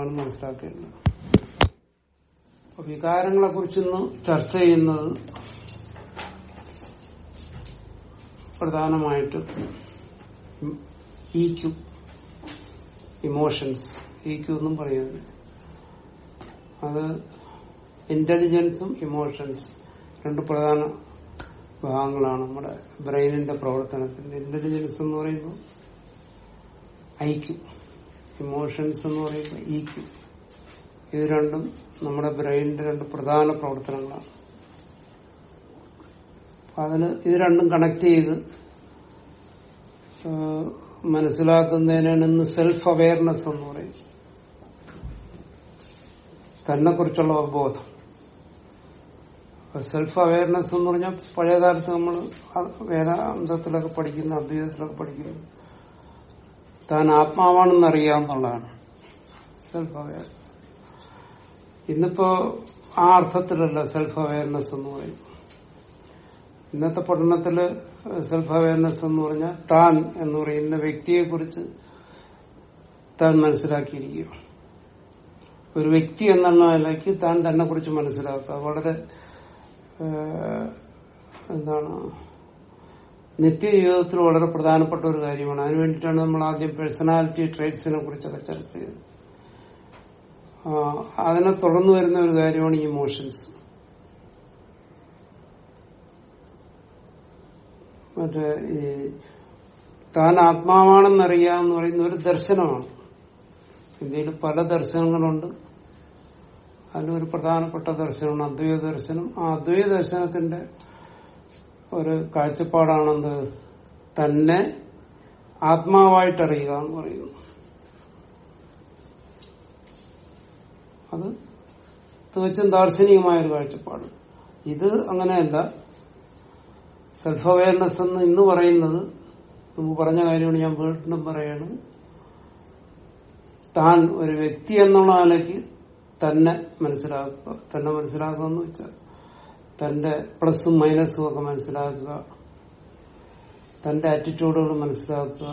എന്നാണ് മനസ്സിലാക്കേണ്ടത് അപ്പൊ വികാരങ്ങളെ കുറിച്ചൊന്ന് ചർച്ച ചെയ്യുന്നത് പ്രധാനമായിട്ട് E Q emotions E Q എന്നും പറയുന്നത് അത് ഇന്റലിജൻസും ഇമോഷൻസ് രണ്ട് പ്രധാന ഭാഗങ്ങളാണ് നമ്മുടെ ബ്രെയിനിന്റെ പ്രവർത്തനത്തിൽ ഇന്റലിജൻസ് എന്ന് പറയുമ്പോൾ ഐ ക്യു ഇമോഷൻസ് എന്ന് പറയുമ്പോൾ ഇ ക്യു ഇത് രണ്ടും നമ്മുടെ ബ്രെയിനിന്റെ രണ്ട് പ്രധാന പ്രവർത്തനങ്ങളാണ് അപ്പൊ അതിന് ഇത് രണ്ടും കണക്ട് ചെയ്ത് ഏഹ്, മനസ്സിലാക്കുന്നതിനാണ് ഇന്ന് സെൽഫ് അവയർനെസ് എന്ന് പറയും തന്നെ കുറിച്ചുള്ള അവബോധം സെൽഫ് അവയർനെസ് എന്ന് പറഞ്ഞാൽ പഴയ കാലത്ത് നമ്മൾ വേദാന്തത്തിലൊക്കെ പഠിക്കുന്ന അദ്വൈതത്തിലൊക്കെ പഠിക്കുന്നു താൻ ആത്മാവാണെന്ന് അറിയാമെന്നുള്ളതാണ് സെൽഫ് അവയർനെസ് ഇന്നിപ്പോ ആ അർത്ഥത്തിലല്ല സെൽഫ് അവയർനെസ് എന്ന് പറയും ഇന്നത്തെ പഠനത്തില് സെൽഫ് അവയർനെസ് എന്ന് പറഞ്ഞാൽ താൻ എന്ന് പറയുന്ന വ്യക്തിയെ കുറിച്ച് താൻ മനസ്സിലാക്കിയിരിക്കുക ഒരു വ്യക്തി എന്നുള്ള നിലയ്ക്ക് താൻ തന്നെ കുറിച്ച് മനസ്സിലാക്കുക വളരെ ഏഹ്, എന്താണ് നിത്യജീവിതത്തിൽ വളരെ പ്രധാനപ്പെട്ട ഒരു കാര്യമാണ് അതിനു വേണ്ടിയിട്ടാണ് നമ്മൾ ആദ്യം പേഴ്സണാലിറ്റി ട്രേറ്റ്സിനെ കുറിച്ചൊക്കെ ചർച്ച ചെയ്തത് ആ, അതിനെ തുടർന്ന് വരുന്ന ഒരു കാര്യമാണ് ഇമോഷൻസ് മറ്റേ ഈ താൻ ആത്മാവാണെന്നറിയാന്ന് പറയുന്ന ഒരു ദർശനമാണ് ഇന്ത്യയിൽ പല ദർശനങ്ങളുണ്ട് അതിലൊരു പ്രധാനപ്പെട്ട ദർശനമാണ് അദ്വൈത ദർശനം ആ അദ്വൈത ദർശനത്തിന്റെ ഒരു കാഴ്ചപ്പാടാണെന്ത് തന്നെ ആത്മാവായിട്ടറിയുക എന്ന് പറയുന്നു അത് തികച്ചും ദാർശനികമായ ഒരു കാഴ്ചപ്പാട് ഇത് അങ്ങനെയല്ല സെൽഫ് അവയർനെസ് എന്ന് ഇന്ന് പറയുന്നത് മുമ്പ് പറഞ്ഞ കാര്യമാണ് ഞാൻ വീണ്ടും പറയാണ് താൻ ഒരു വ്യക്തി എന്നുള്ള നിലയ്ക്ക് തന്നെ മനസ്സിലാക്കുക തന്നെ മനസ്സിലാക്കുക എന്ന് വെച്ചാൽ തന്റെ പ്ലസും മൈനസും ഒക്കെ മനസ്സിലാക്കുക തന്റെ ആറ്റിറ്റ്യൂഡുകൾ മനസ്സിലാക്കുക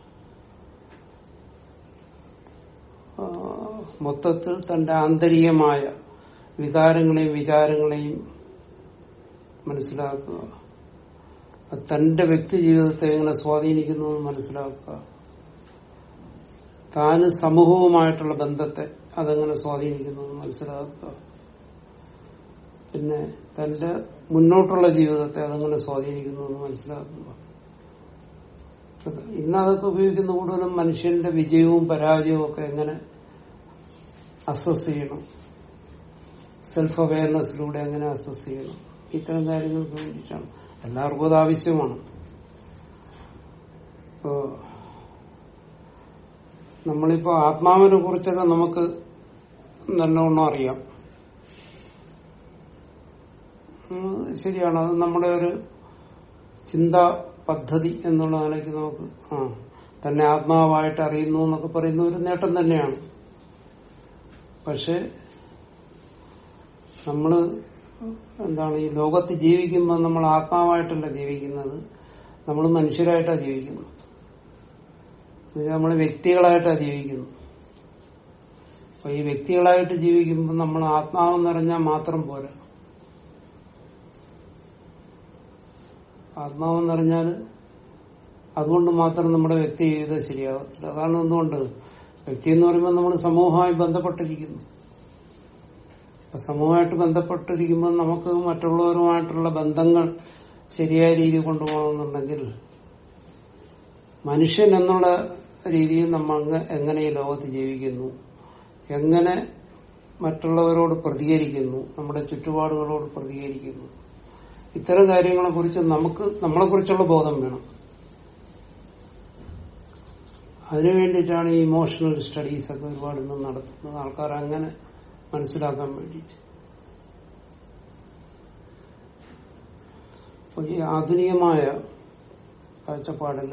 ആ, മൊത്തത്തിൽ തന്റെ ആന്തരികമായ വികാരങ്ങളെയും വിചാരങ്ങളെയും മനസ്സിലാക്കുക അത് തന്റെ വ്യക്തി ജീവിതത്തെ എങ്ങനെ സ്വാധീനിക്കുന്നു എന്ന് മനസ്സിലാക്കുക താന് സമൂഹവുമായിട്ടുള്ള ബന്ധത്തെ അതെങ്ങനെ സ്വാധീനിക്കുന്നു എന്ന് മനസ്സിലാക്കുക പിന്നെ തന്റെ മുന്നോട്ടുള്ള ജീവിതത്തെ അതെങ്ങനെ സ്വാധീനിക്കുന്നു എന്ന് മനസ്സിലാക്കുക ഇന്ന് അതൊക്കെ ഉപയോഗിക്കുന്ന കൂടുതലും മനുഷ്യന്റെ വിജയവും പരാജയവും ഒക്കെ എങ്ങനെ അസസ് ചെയ്യണം സെൽഫ് അവയർനെസ്സിലൂടെ എങ്ങനെ അസസ് ചെയ്യണം ഇത്തരം കാര്യങ്ങൾക്ക് വേണ്ടിയിട്ടാണ് എല്ലാവർക്കും അത് ആവശ്യമാണ് ഇപ്പോ നമ്മളിപ്പോ ആത്മാവിനെ കുറിച്ചൊക്കെ നമുക്ക് നല്ലവണ്ണം അറിയാം ഉം, ശരിയാണ് അത് നമ്മുടെ ഒരു ചിന്താ പദ്ധതി എന്നുള്ള നിലയ്ക്ക് നമുക്ക് ആ തന്നെ ആത്മാവായിട്ട് അറിയുന്നു എന്നൊക്കെ പറയുന്ന ഒരു നേട്ടം തന്നെയാണ് പക്ഷെ നമ്മള് എന്താണ് ഈ ലോകത്ത് ജീവിക്കുമ്പോൾ നമ്മൾ ആത്മാവായിട്ടല്ല ജീവിക്കുന്നത് നമ്മൾ മനുഷ്യരായിട്ടാണ് ജീവിക്കുന്നത് നമ്മൾ വ്യക്തികളായിട്ടാണ് ജീവിക്കുന്നത് അപ്പൊ ഈ വ്യക്തികളായിട്ട് ജീവിക്കുമ്പോൾ നമ്മൾ ആത്മാവെന്ന് പറഞ്ഞാൽ മാത്രം പോരാ ആത്മാവെന്ന് പറഞ്ഞാൽ അതുകൊണ്ട് മാത്രം നമ്മുടെ വ്യക്തി ജീവിതം ശരിയാകത്തില്ല കാരണം എന്തുകൊണ്ട് വ്യക്തി എന്ന് പറയുമ്പോൾ നമ്മൾ സമൂഹമായി ബന്ധപ്പെട്ടിരിക്കുന്നു അപ്പൊ സമൂഹമായിട്ട് ബന്ധപ്പെട്ടിരിക്കുമ്പോൾ നമുക്ക് മറ്റുള്ളവരുമായിട്ടുള്ള ബന്ധങ്ങൾ ശരിയായ രീതിയിൽ കൊണ്ടുപോകണമെന്നുണ്ടെങ്കിൽ മനുഷ്യൻ എന്നുള്ള രീതിയിൽ നമ്മൾ അങ്ങ് എങ്ങനെ ഈ ലോകത്ത് ജീവിക്കുന്നു എങ്ങനെ മറ്റുള്ളവരോട് പ്രതികരിക്കുന്നു നമ്മുടെ ചുറ്റുപാടുകളോട് പ്രതികരിക്കുന്നു ഇത്തരം കാര്യങ്ങളെ കുറിച്ച് നമുക്ക് നമ്മളെ കുറിച്ചുള്ള ബോധം വേണം അതിനു വേണ്ടിയിട്ടാണ് ഈ ഇമോഷണൽ സ്റ്റഡീസ് ഒക്കെ ഒരുപാട് ഇന്ന് നടത്തുന്നത് ആൾക്കാർ അങ്ങനെ മനസ്സിലാക്കാൻ വേണ്ടിയിട്ട് അപ്പൊ ഈ ആധുനികമായ കാഴ്ചപ്പാടിൽ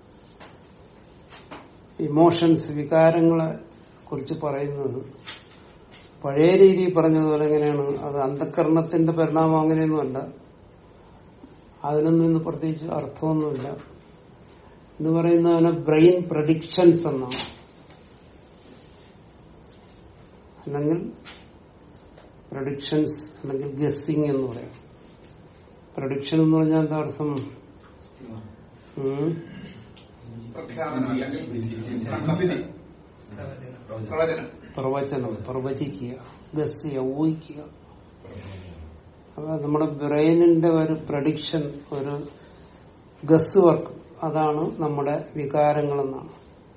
ഇമോഷൻസ് വികാരങ്ങളെ കുറിച്ച് പറയുന്നത് പഴയ രീതിയിൽ പറഞ്ഞതുപോലെ എങ്ങനെയാണ് അത് അന്ധകരണത്തിന്റെ പരിണാമം അങ്ങനെയൊന്നുമല്ല അതിനൊന്നും ഇന്ന് പ്രത്യേകിച്ച് അർത്ഥമൊന്നുമില്ല എന്ന് പറയുന്നതിന് ബ്രെയിൻ പ്രഡിക്ഷൻസ് എന്നാണ് അല്ലെങ്കിൽ പ്രഡിക്ഷൻസ് അല്ലെങ്കിൽ ഗസ്സിങ് എന്ന് പറയാം പ്രഡിക്ഷൻ എന്ന് പറഞ്ഞാൽ എന്താ അർത്ഥം ഉം? പ്രഖ്യാപനം അല്ലെങ്കിൽ വിധി. പ്രവചനം പ്രവചനം പ്രവചിക്കുക ഗസ് ചെയ്യുക ഊഹിക്കുക അപ്പൊ നമ്മുടെ ബ്രെയിനിന്റെ ഒരു പ്രഡിക്ഷൻ ഒരു ഗസ് വർക്ക് അതാണ് നമ്മുടെ വികാരങ്ങളെന്നാണ്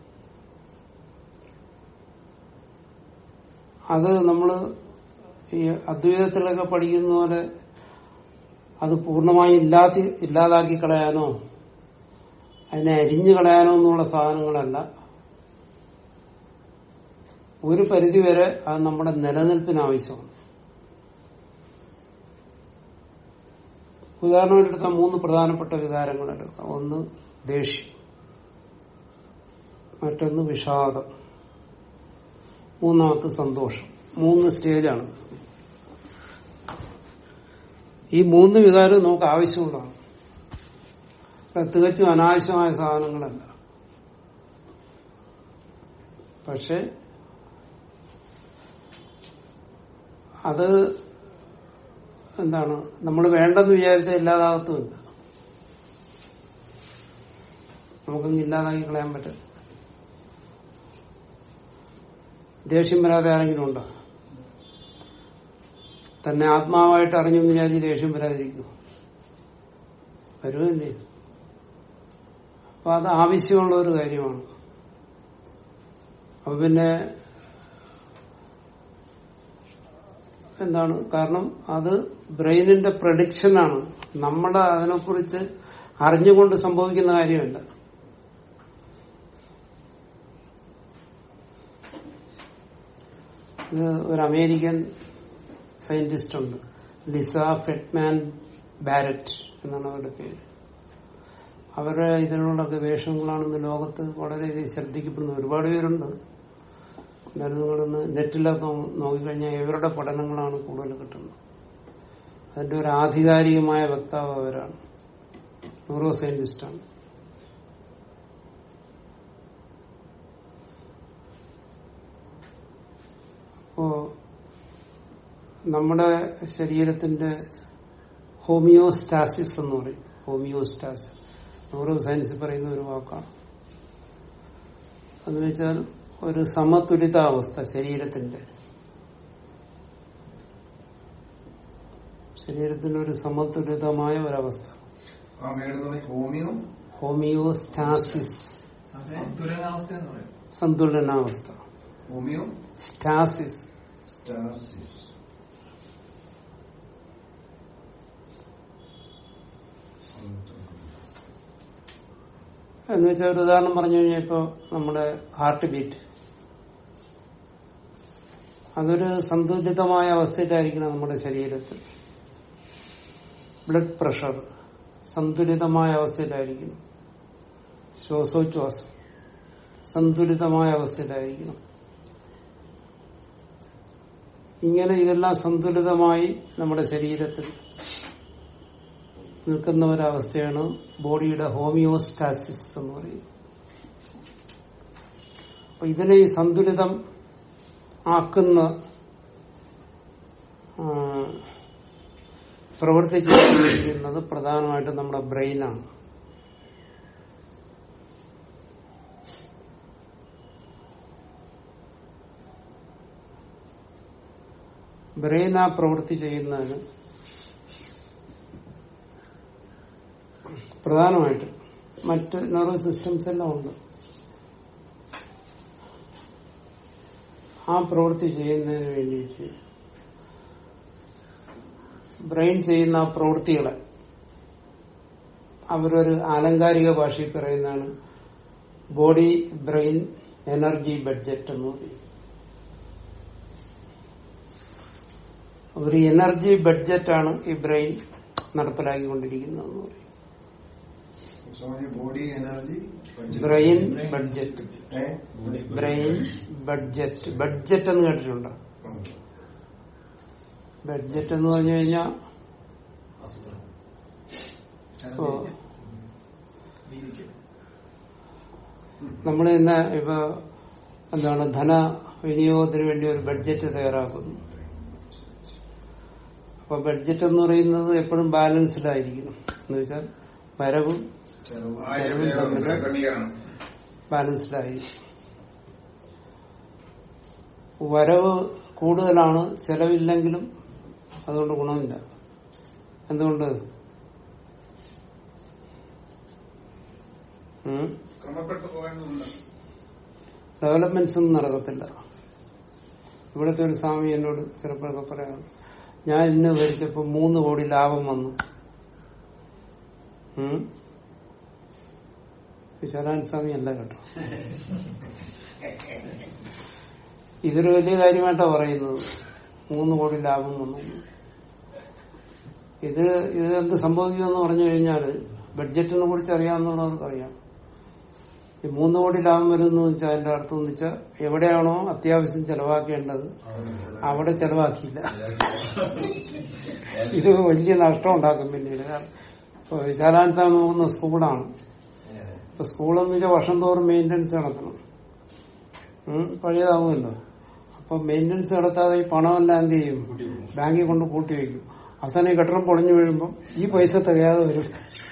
അത് നമ്മള് ഈ അദ്വൈതത്തിലൊക്കെ പഠിക്കുന്ന പോലെ അത് പൂർണ്ണമായും ഇല്ലാതി ഇല്ലാതാക്കി കളയാനോ അതിനെ അരിഞ്ഞു കളയാനോ എന്നുള്ള സാധനങ്ങളല്ല ഒരു പരിധിവരെ അത് നമ്മുടെ നിലനിൽപ്പിന് ആവശ്യമാണ് ഉദാഹരണമായിട്ട് മൂന്ന് പ്രധാനപ്പെട്ട വികാരങ്ങൾ എടുക്കാം ഒന്ന് ദേഷ്യം മറ്റൊന്ന് വിഷാദം മൂന്നാമത്തെ സന്തോഷം മൂന്ന് സ്റ്റേജാണ് ഈ മൂന്ന് വികാരവും നമുക്ക് ആവശ്യമുള്ളതാണ് അത് തികച്ചും അനാവശ്യമായ സാധനങ്ങളല്ല പക്ഷെ അത് എന്താണ് നമ്മൾ വേണ്ടെന്ന് വിചാരിച്ചാൽ ഇല്ലാതാകത്തുമില്ല നമുക്കങ്ങ് ഇല്ലാതാക്കി കളയാൻ പറ്റും ദേഷ്യം വരാതെ ആരെങ്കിലും ഉണ്ടോ തന്നെ ആത്മാവായിട്ട് അറിഞ്ഞു എന്ന് വിചാരിച്ച് ദേഷ്യം വരാതിരിക്കും വരുമല്ലേ അപ്പൊ അത് ആവശ്യമുള്ള ഒരു കാര്യമാണ് അപ്പൊ പിന്നെ എന്താണ് കാരണം അത് ബ്രെയിനിന്റെ പ്രഡിക്ഷനാണ് നമ്മുടെ അതിനെക്കുറിച്ച് അറിഞ്ഞുകൊണ്ട് സംഭവിക്കുന്ന കാര്യമല്ല ഇത് ഒരു അമേരിക്കൻ സയന്റിസ്റ്റ് ഉണ്ട് ലിസ ഫെറ്റ്മാൻ ബാരറ്റ് എന്നാണ് അവരുടെ പേര് അവരുടെ ഇതിനുള്ള ഗവേഷണങ്ങളാണ് ഇന്ന് ലോകത്ത് വളരെയധികം ശ്രദ്ധിക്കപ്പെടുന്ന ഒരുപാട് പേരുണ്ട് എന്നാലും നിങ്ങളൊന്ന് നെറ്റിലൊക്കെ നോ- നോക്കിക്കഴിഞ്ഞാൽ ഇവരുടെ പഠനങ്ങളാണ് കൂടുതൽ കിട്ടുന്നത് അതിന്റെ ഒരു ആധികാരികമായ വക്താവ് അവരാണ് ന്യൂറോ സയന്റിസ്റ്റാണ് അപ്പോ നമ്മുടെ ശരീരത്തിന്റെ ഹോമിയോസ്റ്റാസിസ് എന്ന് പറയും ഹോമിയോസ്റ്റാസിസ് ന്യൂറോ സയൻസ് പറയുന്ന ഒരു വാക്കാണ് എന്ന് വെച്ചാൽ ഒരു സമതുലിതാവസ്ഥ ശരീരത്തിന്റെ ശരീരത്തിന്റെ ഒരു സമതുലിതമായ ഒരവസ്ഥ ആ മേടുന്ന പറയും ഹോമിയോ ഹോമിയോസ്റ്റാസിസ് സന്തുലനാവസ്ഥ എന്ന് പറയും സന്തുലനാവസ്ഥ ഹോമിയോ സ്റ്റാസിസ് സ്റ്റാസിസ് എന്ന് വെച്ചാൽ ഒരു ഉദാഹരണം പറഞ്ഞു കഴിഞ്ഞാൽ ഇപ്പൊ നമ്മുടെ ഹാർട്ട് ബീറ്റ് അതൊരു സന്തുലിതമായ അവസ്ഥയിലായിരിക്കണം നമ്മുടെ ശരീരത്തിൽ ബ്ലഡ് പ്രഷർ സന്തുലിതമായ അവസ്ഥയിലായിരിക്കണം ശ്വാസോച്ഛ്വാസം സന്തുലിതമായ അവസ്ഥയിലായിരിക്കണം ഇങ്ങനെ ഇതെല്ലാം സന്തുലിതമായി നമ്മുടെ ശരീരത്തിൽ നിൽക്കുന്ന ഒരവസ്ഥയാണ് ബോഡിയുടെ ഹോമിയോസ്റ്റാസിസ് എന്ന് പറയുന്നത് അപ്പൊ ഇതിനെ ഈ സന്തുലിതം ആക്കുന്ന ആ, പ്രവർത്തിച്ചിരിക്കുന്നത് പ്രധാനമായിട്ടും നമ്മുടെ ബ്രെയിനാണ് ബ്രെയിൻ ആ പ്രവൃത്തി ചെയ്യുന്നതിന് പ്രധാനമായിട്ട് മറ്റ് നെർവസ് സിസ്റ്റംസ് എല്ലാം ഉണ്ട് ആ പ്രവൃത്തി ചെയ്യുന്നതിന് വേണ്ടിയിട്ട് ബ്രെയിൻ ചെയ്യുന്ന ആ പ്രവൃത്തികളെ അവരൊരു ആലങ്കാരിക ഭാഷയിൽ പറയുന്നതാണ് ബോഡി ബ്രെയിൻ എനർജി ബഡ്ജറ്റ് എന്ന് പറയും ഒരു എനർജി ബഡ്ജറ്റാണ് ഈ ബ്രെയിൻ നടപ്പിലാക്കിക്കൊണ്ടിരിക്കുന്നതെന്ന് പറയും body energy brain budget a brain budget budget എന്ന് കേട്ടിട്ടുണ്ടോ ബഡ്ജറ്റ് എന്ന് പറഞ്ഞു കഴിഞ്ഞാൽ ഇപ്പോ നമ്മൾ ഇന്ന് ഇപ്പൊ എന്താണ് ധന വിനിയോഗത്തിന് വേണ്ടി ഒരു ബഡ്ജറ്റ് തയ്യാറാക്കുന്നു അപ്പൊ ബഡ്ജറ്റ് എന്ന് പറയുന്നത് എപ്പോഴും ബാലൻസ്ഡ് ആയിരിക്കണം എന്ന് വെച്ചാൽ വരവും ക്രമീകരണം ബാലൻസ്ഡ് ആയി വരവ് കൂടുതലാണ് ചെലവില്ലെങ്കിലും അതുകൊണ്ട് ഗുണമില്ല എന്തുകൊണ്ട് ഉം? ക്രമപ്പെട്ടു പോകേണ്ടതുണ്ട് ഡെവലപ്മെന്റ്സ് ഒന്നും നടക്കത്തില്ല ഇവിടുത്തെ ഒരു സ്വാമി എന്നോട് ചിലപ്പോഴൊക്കെ പറയാം ഞാൻ ഇന്ന് ഭരിച്ചപ്പോ മൂന്ന് കോടി ലാഭം വന്നു ഉം? വിശാലാൻ സ്വാമി അല്ല കേട്ടോ ഇതൊരു വലിയ കാര്യമായിട്ടാ പറയുന്നത് മൂന്ന് കോടി ലാഭം വന്നു ഇത് ഇത് എന്ത് സംഭവിക്കുമെന്ന് പറഞ്ഞു കഴിഞ്ഞാൽ ബഡ്ജറ്റിനെ കുറിച്ച് അറിയാവുന്നവർക്ക് അറിയാം ഈ മൂന്ന് കോടി ലാഭം വരുന്നു വെച്ചാൽ അതിന്റെ അർത്ഥം എന്ന് വെച്ചാൽ എവിടെയാണോ അത്യാവശ്യം ചെലവാക്കേണ്ടത് അവിടെ ചെലവാക്കിയില്ല ഇത് വലിയ നഷ്ടം ഉണ്ടാക്കും പിന്നീട് കാരണം ഇപ്പൊ വിശാലാൻസാണ് പോകുന്ന സ്കൂളാണ് ഇപ്പൊ സ്കൂളെന്ന് വെച്ചാൽ വർഷം തോറും മെയിന്റനൻസ് നടത്തണം ഉം, പഴയതാവുമല്ലോ അപ്പൊ മെയിന്റനൻസ് നടത്താതെ ഈ പണമെല്ലാം എന്ത് ചെയ്യും ബാങ്കിൽ കൊണ്ട് കൂട്ടി വെക്കും അവസാനം ഈ കെട്ടിടം പൊളിഞ്ഞു വീഴുമ്പോൾ ഈ പൈസ തികയാതെ വരും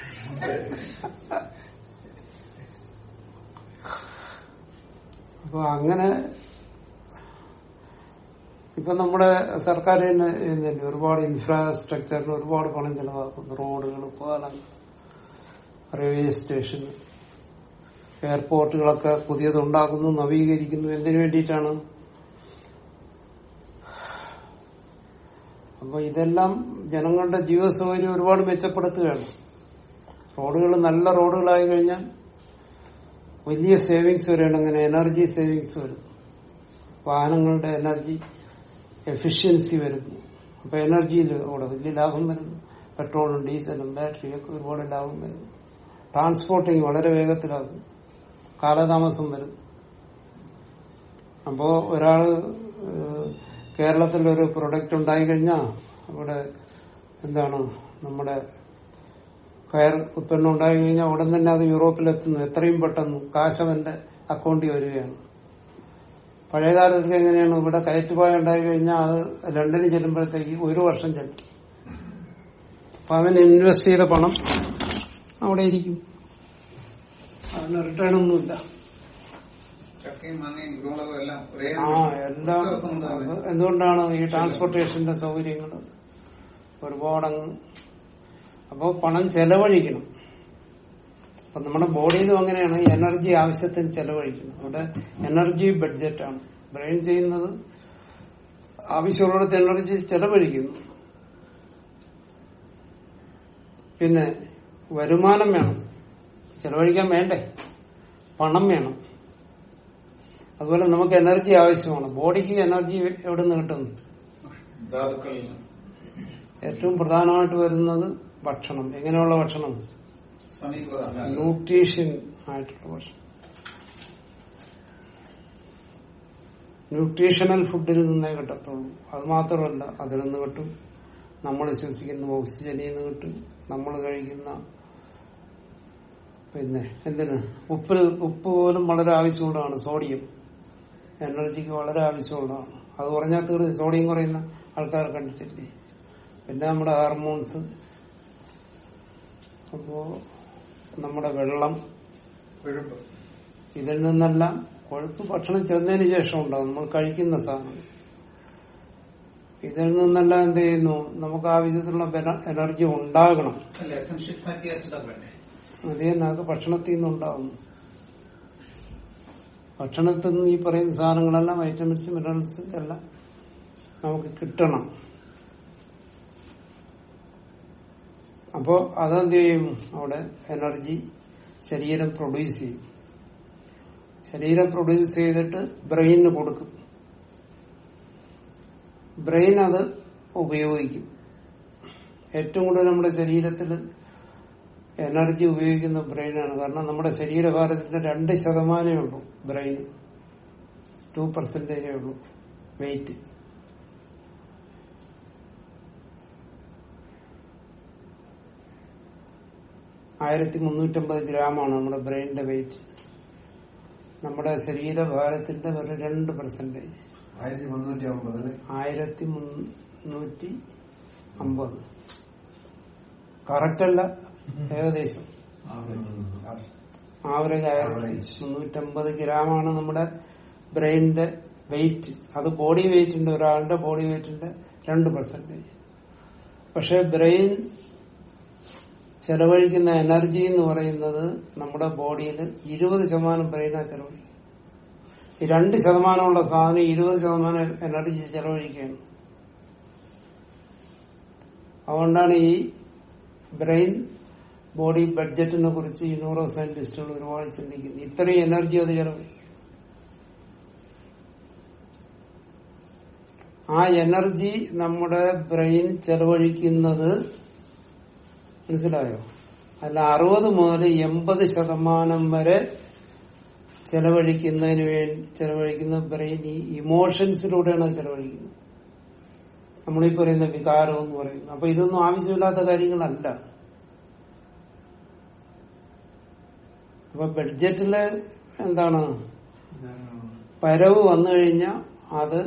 അപ്പൊ അങ്ങനെ ഇപ്പൊ നമ്മുടെ സർക്കാർ തന്നെ ചെയ്യുന്നില്ലേ ഒരുപാട് ഇൻഫ്രാസ്ട്രക്ചറിന് ഒരുപാട് പണം ചെലവാക്കുന്നു റോഡുകൾ പാലം റെയിൽവേ സ്റ്റേഷൻ എയർപോർട്ടുകളൊക്കെ പുതിയത് ഉണ്ടാക്കുന്നു നവീകരിക്കുന്നു എന്തിനു വേണ്ടിയിട്ടാണ് അപ്പൊ ഇതെല്ലാം ജനങ്ങളുടെ ജീവിത സൗകര്യം ഒരുപാട് മെച്ചപ്പെടുത്തുകയാണ് റോഡുകൾ നല്ല റോഡുകളായി കഴിഞ്ഞാൽ വലിയ സേവിങ്സ് വരെയാണ് അങ്ങനെ എനർജി സേവിങ്സ് വരും വാഹനങ്ങളുടെ എനർജി എഫിഷ്യൻസി വരുന്നു അപ്പൊ എനർജിയിൽ അവിടെ വലിയ ലാഭം വരുന്നു പെട്രോളും ഡീസലും ബാറ്ററിയും ഒക്കെ ഒരുപാട് ലാഭം വരുന്നു ട്രാൻസ്പോർട്ടിങ് വളരെ വേഗത്തിലാകും കാലതാമസം വരും അപ്പോ ഒരാള് ഏഹ്, കേരളത്തിലൊരു പ്രൊഡക്റ്റ് ഉണ്ടായി കഴിഞ്ഞാൽ അവിടെ എന്താണ് നമ്മുടെ കയർ ഉത്പന്നം ഉണ്ടായി കഴിഞ്ഞാൽ ഉടൻ തന്നെ അത് യൂറോപ്പിലെത്തുന്നു എത്രയും പെട്ടെന്ന് കാശവന്റെ അക്കൗണ്ടിൽ വരികയാണ് പഴയകാലത്ത് എങ്ങനെയാണ് ഇവിടെ കയറ്റുപായ ഉണ്ടായി കഴിഞ്ഞാൽ അത് ലണ്ടനിൽ ചെല്ലുമ്പോഴത്തേക്ക് ഒരു വർഷം ചെല്ലും അപ്പൊ അവൻ ഇൻവെസ്റ്റ് ചെയ്ത പണം അവിടെ ഇരിക്കും അതിന് റിട്ടേൺ ഒന്നുമില്ല ചക്കയും മാങ്ങയും കുരുമുളകും എല്ലാം ഒരേ ആ എല്ലാം ദിവസം കൊണ്ട് തന്നെ. അത് എന്തുകൊണ്ടാണ് ഈ ട്രാൻസ്പോർട്ടേഷന്റെ സൗകര്യങ്ങൾ ഒരുപാടങ്ങ് അപ്പോ പണം ചെലവഴിക്കണം അപ്പൊ നമ്മുടെ ബോഡിയിലും അങ്ങനെയാണ് എനർജി ആവശ്യത്തിന് ചെലവഴിക്കണം അവിടെ എനർജി ബഡ്ജറ്റാണ് ബ്രെയിൻ ചെയ്യുന്നത് ആവശ്യമുള്ളിടത്ത് എനർജി ചെലവഴിക്കുന്നു പിന്നെ വരുമാനം വേണം ചെലവഴിക്കാൻ വേണ്ടേ പണം വേണം അതുപോലെ നമുക്ക് എനർജി ആവശ്യമാണ് ബോഡിക്ക് എനർജി എവിടെ നിന്ന് കിട്ടും ധാതുക്കളിൽ ഏറ്റവും പ്രധാനമായിട്ട് വരുന്നത് ഭക്ഷണം എങ്ങനെയുള്ള ഭക്ഷണം സമീകൃത ന്യൂട്രീഷൻ ആയിട്ടുള്ള ഭക്ഷണം ന്യൂട്രീഷണൽ ഫുഡിൽ നിന്നേ കിട്ടത്തുള്ളൂ അത് മാത്രമല്ല അതിൽ നിന്ന് കിട്ടും നമ്മൾ ശ്വസിക്കുന്ന ഓക്സിജനിൽ നിന്ന് കിട്ടും നമ്മൾ കഴിക്കുന്ന പിന്നെ എന്തിന് ഉപ്പിൽ ഉപ്പ് പോലും വളരെ ആവശ്യമുള്ളതാണ് സോഡിയം എനർജിക്ക് വളരെ ആവശ്യമുള്ളതാണ് അത് കുറഞ്ഞാൽ തീർന്ന് സോഡിയം കുറയുന്ന ആൾക്കാർ കണ്ടിട്ടില്ലേ പിന്നെ നമ്മുടെ ഹാർമോൺസ് അപ്പോ നമ്മുടെ വെള്ളം കൊഴുപ്പ് ഇതിൽ നിന്നെല്ലാം കൊഴുപ്പ് ഭക്ഷണം ചെന്നതിന് ശേഷം ഉണ്ടാവും നമ്മൾ കഴിക്കുന്ന സാധനം ഇതിൽ നിന്നെല്ലാം എന്ത് ചെയ്യുന്നു നമുക്ക് ആവശ്യത്തിനുള്ള ബെന- എനർജി ഉണ്ടാകണം അല്ല എസൻഷ്യൽ ഫാറ്റി ആസിഡ് വേണ്ടേ അത് തന്നെ അത് ഭക്ഷണത്തിൽ നിന്നുണ്ടാവുന്നു ഭക്ഷണത്തിൽ നിന്ന് ഈ പറയുന്ന സാധനങ്ങളെല്ലാം വൈറ്റമിൻസ് മിനറൽസ് എല്ലാം നമുക്ക് കിട്ടണം അപ്പോ അതെന്ത് ചെയ്യും അവിടെ എനർജി ശരീരം പ്രൊഡ്യൂസ് ചെയ്യും ശരീരം പ്രൊഡ്യൂസ് ചെയ്തിട്ട് ബ്രെയിനിന് കൊടുക്കും ബ്രെയിൻ അത് ഉപയോഗിക്കും ഏറ്റവും കൂടുതൽ നമ്മുടെ ശരീരത്തിൽ എനർജി ഉപയോഗിക്കുന്ന ബ്രെയിനാണ് കാരണം നമ്മുടെ ശരീരഭാരത്തിന്റെ രണ്ട് ശതമാനമേ ഉള്ളൂ ബ്രെയിൻ ടു പെർസെന്റേജേ ഉള്ളൂ വെയിറ്റ് ആയിരത്തി മുന്നൂറ്റമ്പത് ഗ്രാമാണ് നമ്മുടെ ബ്രെയിനിന്റെ വെയിറ്റ് നമ്മുടെ ശരീരഭാരത്തിന്റെ ഒരു രണ്ട് പെർസെന്റേജ് ആയിരത്തി മുന്നൂറ്റി അമ്പതില് ആയിരത്തി മുന്നൂറ്റി അമ്പത് കറക്റ്റ് അല്ല ഏകദേശം ആവറേജ് ആയിരത്തി Average. മുന്നൂറ്റമ്പത് ഗ്രാമാണ് നമ്മുടെ ബ്രെയിനിന്റെ വെയിറ്റ് അത് ബോഡി വെയിറ്റിന്റെ ഒരാളുടെ ബോഡി വെയിറ്റിന്റെ രണ്ട് പെർസെന്റേജ് പക്ഷെ ബ്രെയിൻ ചെലവഴിക്കുന്ന എനർജി എന്ന് പറയുന്നത് നമ്മുടെ ബോഡിയിൽ ഇരുപത് ശതമാനം ബ്രെയിനാ ചെലവഴിക്കും ഈ രണ്ട് ശതമാനമുള്ള സാധനം ഇരുപത് ശതമാനം എനർജി ചെലവഴിക്കുകയാണ് അതുകൊണ്ടാണ് ഈ ബ്രെയിൻ ബോഡി ബഡ്ജറ്റിനെ കുറിച്ച് ഈ ന്യൂറോ സയന്റിസ്റ്റുകൾ ഒരുപാട് ചിന്തിക്കുന്നത് ഇത്രയും എനർജി അത് ചെലവഴിക്കും ആ എനർജി നമ്മുടെ ബ്രെയിൻ ചെലവഴിക്കുന്നത് മനസ്സിലായോ അല്ല അറുപത് മുതൽ എൺപത് ശതമാനം വരെ ചെലവഴിക്കുന്നതിന് വേണ്ടി ചെലവഴിക്കുന്ന ബ്രെയിൻ ഈ ഇമോഷൻസിലൂടെയാണ് അത് ചെലവഴിക്കുന്നത് നമ്മളീ പറയുന്ന വികാരം എന്ന് പറയുന്നത് അപ്പൊ ഇതൊന്നും ആവശ്യമില്ലാത്ത കാര്യങ്ങളല്ല അപ്പൊ ബഡ്ജറ്റില് എന്താണ് പരവ് വന്നു കഴിഞ്ഞാൽ അത്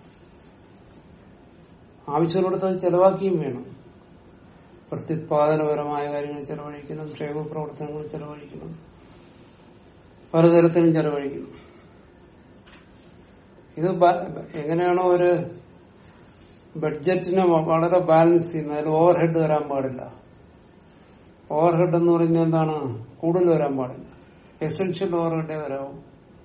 ആവശ്യമുള്ളിടത്ത് അത് ചെലവാക്കിയും വേണം പ്രത്യുത്പാദനപരമായ കാര്യങ്ങൾ ചെലവഴിക്കണം ക്ഷേമ പ്രവർത്തനങ്ങൾ ചെലവഴിക്കണം പലതരത്തിലും ചെലവഴിക്കണം ഇത് ബ- എങ്ങനെയാണോ ഒരു ബഡ്ജറ്റിനെ വ- വളരെ ബാലൻസ് ചെയ്യുന്നത് അതിൽ ഓവർ ഹെഡ് വരാൻ പാടില്ല ഓവർ ഹെഡ് എന്ന് പറയുന്നത് എന്താണ് കൂടുതൽ വരാൻ പാടില്ല എസെൻഷ്യൽ ഓവർ ഹെഡേ വരാവും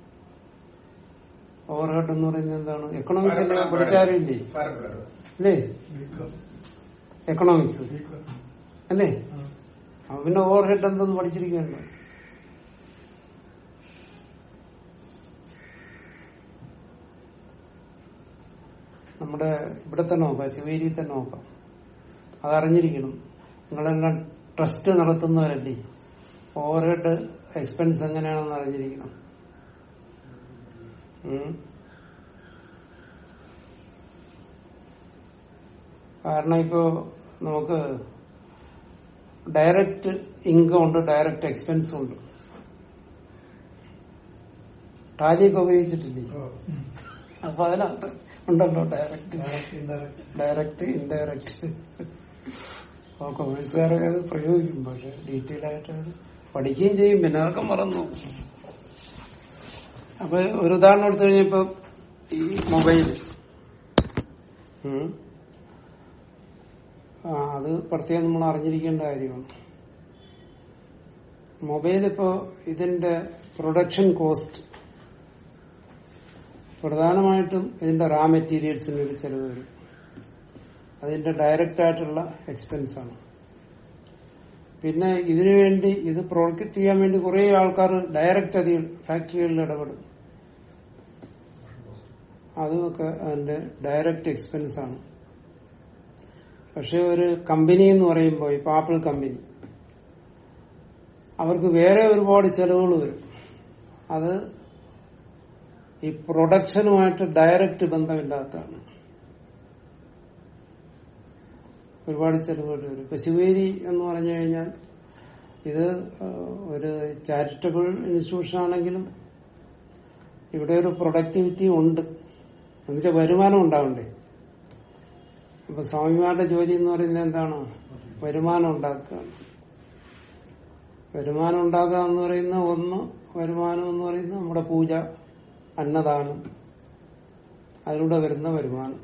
ഓവർ ഹെഡ് എന്ന് പറയുന്നത് എന്താണ് എക്കണോമിക്സ് പഠിച്ചാരില്ലേ പരപ്പെടരുത് അല്ലേ എക്കണോമിക്സ് അല്ലേ അപ്പൊ പിന്നെ ഓവർ ഹെഡ് എന്തെന്ന് പഠിച്ചിരിക്കണ്ട നമ്മുടെ ഇവിടെ തന്നെ നോക്കാം ശിവേരിയിൽ തന്നെ നോക്കാം അതറിഞ്ഞിരിക്കണം നിങ്ങളെല്ലാം ട്രസ്റ്റ് നടത്തുന്നവരല്ലേ ഓവർ ഹെഡ് എക്സ്പെൻസ് എങ്ങനെയാണെന്ന് അറിഞ്ഞിരിക്കണം ഉം. കാരണം ഇപ്പോ നമുക്ക് ഡയറക്റ്റ് ഇൻകം ഉണ്ട് ഡയറക്റ്റ് എക്സ്പെൻസും ഉണ്ട് ടാലിയൊക്കെ ഉപയോഗിച്ചിട്ടില്ലേ അപ്പൊ അതിനകത്ത് ഉണ്ടല്ലോ ഡയറക്റ്റ് ഡയറക്റ്റ് ഇൻഡയറക്റ്റ് അപ്പൊ കൊമേഴ്സുകാരൊക്കെ അത് പ്രയോഗിക്കും പക്ഷെ ഡീറ്റെയിൽ ആയിട്ട് അത് പഠിക്കുകയും ചെയ്യും പിന്നെ അതൊക്കെ മറന്നു പോകും. അപ്പൊ ഒരു ഉദാഹരണം എടുത്തു കഴിഞ്ഞപ്പോ ഈ മൊബൈൽ ആ അത് പ്രത്യേകം നമ്മൾ അറിഞ്ഞിരിക്കേണ്ട കാര്യമാണ് മൊബൈൽ ഇപ്പോ ഇതിന്റെ പ്രൊഡക്ഷൻ കോസ്റ്റ് പ്രധാനമായിട്ടും ഇതിന്റെ റാ മെറ്റീരിയൽസിന് ഒരു ചെലവ് വരും അതിന്റെ ഡയറക്റ്റ് ആയിട്ടുള്ള എക്സ്പെൻസ് ആണ് പിന്നെ ഇതിനു വേണ്ടി ഇത് പ്രൊഡക്റ്റ് ചെയ്യാൻ വേണ്ടി കുറെ ആൾക്കാർ ഡയറക്റ്റ് അതിൽ ഫാക്ടറികളിൽ ഇടപെടും അതുമൊക്കെ അതിന്റെ ഡയറക്റ്റ് എക്സ്പെൻസ് ആണ് പക്ഷെ ഒരു കമ്പനി എന്ന് പറയുമ്പോൾ ഇപ്പൊ ആപ്പിൾ കമ്പനി അവർക്ക് വേറെ ഒരുപാട് ചെലവുകൾ വരും അത് ഈ പ്രൊഡക്ഷനുമായിട്ട് ഡയറക്റ്റ് ബന്ധമില്ലാത്തതാണ് ഒരുപാട് ചെലവുകൾ വരും ഇപ്പൊ ശിവേരി എന്ന് പറഞ്ഞു കഴിഞ്ഞാൽ ഇത് ഏഹ്, ഒരു ചാരിറ്റബിൾ ഇൻസ്റ്റിറ്റ്യൂഷൻ ആണെങ്കിലും ഇവിടെ ഒരു പ്രൊഡക്ടിവിറ്റി ഉണ്ട് എന്നുവെച്ചാൽ വരുമാനം ഉണ്ടാവണ്ടേ ഇപ്പൊ സ്വാമിമാരുടെ ജോലി എന്ന് പറയുന്നത് എന്താണ് വരുമാനം ഉണ്ടാക്കുക വരുമാനം ഉണ്ടാക്കുക എന്ന് പറയുന്ന ഒന്ന് വരുമാനം എന്ന് പറയുന്നത് നമ്മുടെ പൂജ അന്നദാനം അതിലൂടെ വരുന്ന വരുമാനം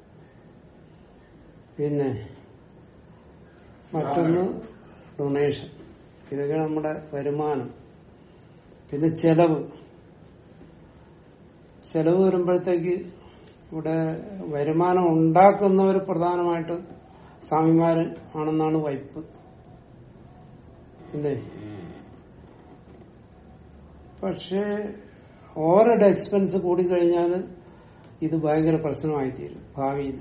പിന്നെ മറ്റൊന്ന് ഡൊണേഷൻ ഇതൊക്കെ നമ്മുടെ വരുമാനം പിന്നെ ചെലവ് ചെലവ് വരുമ്പോഴത്തേക്ക് ഇവിടെ വരുമാനം ഉണ്ടാക്കുന്നവർ പ്രധാനമായിട്ട് സ്വാമിമാര് ആണെന്നാണ് വൈപ്പ് അല്ലേ പക്ഷേ ഓവറുടെ എക്സ്പെൻസ് കൂടിക്കഴിഞ്ഞാൽ ഇത് ഭയങ്കര പ്രശ്നമായി തീരും ഭാവിയിൽ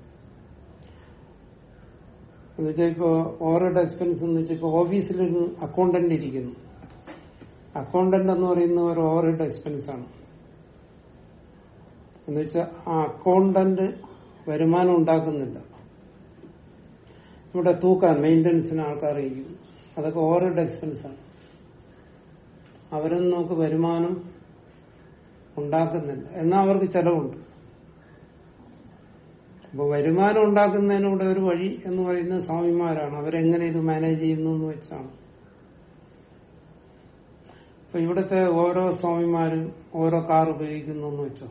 എന്നുവെച്ചാൽ ഇപ്പോ ഓവറുടെ എക്സ്പെൻസ് എന്ന് വെച്ചാൽ ഇപ്പൊ ഓഫീസിലൊരു അക്കൗണ്ടന്റ് ഇരിക്കുന്നു അക്കൗണ്ടന്റ് എന്ന് പറയുന്ന ഒരു ഓവറുടെ എക്സ്പെൻസ് ആണ് എന്നുവെച്ചാൽ ആ അക്കൗണ്ടന്റ് വരുമാനം ഉണ്ടാക്കുന്നില്ല ഇവിടെ തൂക്കാൻ മെയിന്റനൻസിന് ആൾക്കാർ ഇരിക്കും അതൊക്കെ ഓവറുടെ എക്സ്പെൻസ് ആണ് അവരൊന്നും നമുക്ക് വരുമാനം ഉണ്ടാക്കുന്നില്ല എന്നാൽ അവർക്ക് ചെലവുണ്ട് അപ്പൊ വരുമാനം ഉണ്ടാക്കുന്നതിനൂടെ ഒരു വഴി എന്ന് പറയുന്നത് സ്വാമിമാരാണ് അവരെങ്ങനെ ഇത് മാനേജ് ചെയ്യുന്നു എന്ന് വെച്ചാണ് അപ്പൊ ഇവിടുത്തെ ഓരോ സ്വാമിമാരും ഓരോ കാർ ഉപയോഗിക്കുന്നു എന്ന് വെച്ചോ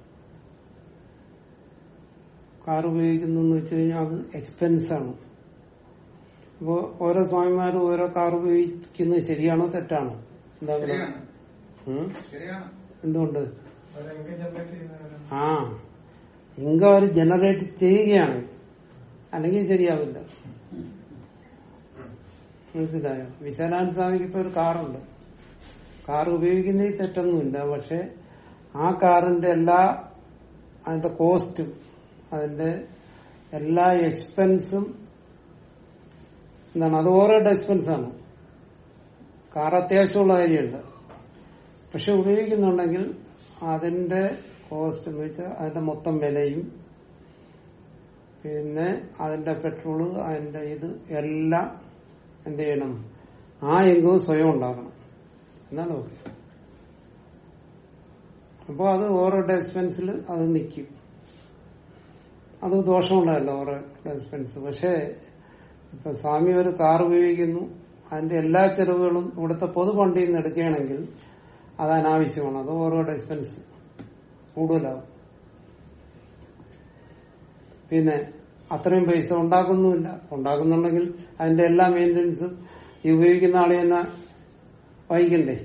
കാർ ഉപയോഗിക്കുന്നു എന്ന് വെച്ച് കഴിഞ്ഞാൽ അത് എക്സ്പെൻസ് ആണ് അപ്പോ ഓരോ സ്വാമിമാരും ഓരോ കാർ ഉപയോഗിക്കുന്നത് ശരിയാണോ തെറ്റാണോ എന്താ പറയുക ശരിയാണ് ഉം? ശരിയാണ് എന്തുകൊണ്ട് അവരെങ്ങനെ ജനറേറ്റ് ചെയ്യുന്നവരാണ് ആ ഇൻകം അവർ ജനറേറ്റ് ചെയ്യുകയാണ് അല്ലെങ്കിൽ ശരിയാവില്ല മനസ്സിലായോ വിശാലാനന്ദ സ്വാമിക്ക് ഇപ്പൊ ഒരു കാറുണ്ട് കാർ ഉപയോഗിക്കുന്നതിൽ തെറ്റൊന്നുമില്ല പക്ഷെ ആ കാറിന്റെ എല്ലാ അതിന്റെ കോസ്റ്റും അതിന്റെ എല്ലാ എക്സ്പെൻസും എന്താണ് അത് ഓരോയുടെ എക്സ്പെൻസ് ആണ് കാർ അത്യാവശ്യമുള്ള കാര്യമുണ്ട് പക്ഷെ ഉപയോഗിക്കുന്നുണ്ടെങ്കിൽ അതിന്റെ കോസ്റ്റ് എന്ന് വെച്ചാൽ അതിന്റെ മൊത്തം വിലയും പിന്നെ അതിന്റെ പെട്രോള് അതിന്റെ ഇത് എല്ലാം എന്ത് ചെയ്യണം ആ ഇൻകവും സ്വയം ഉണ്ടാക്കണം എന്നാണ് ഓക്കെ അപ്പോൾ അത് ഓരോരുടെ എക്സ്പെൻസിൽ അത് നിൽക്കും അത് ദോഷമുള്ളതല്ല ഓരോ എക്സ്പെൻസ് പക്ഷേ ഇപ്പൊ സ്വാമി ഒരു കാർ ഉപയോഗിക്കുന്നു അതിന്റെ എല്ലാ ചെലവുകളും ഇവിടുത്തെ പൊതു ഫണ്ടിൽ നിന്ന് എടുക്കുകയാണെങ്കിൽ അത് അനാവശ്യമാണ് അത് ഓരോരുടെ എക്സ്പെൻസ് കൂടുതലാവും പിന്നെ അത്രയും പൈസ ഉണ്ടാക്കുന്നുമില്ല ഉണ്ടാക്കുന്നുണ്ടെങ്കിൽ അതിന്റെ എല്ലാ മെയിൻ്റനൻസും ഈ ഉപയോഗിക്കുന്ന ആളെ തന്നെ വഹിക്കണ്ടേ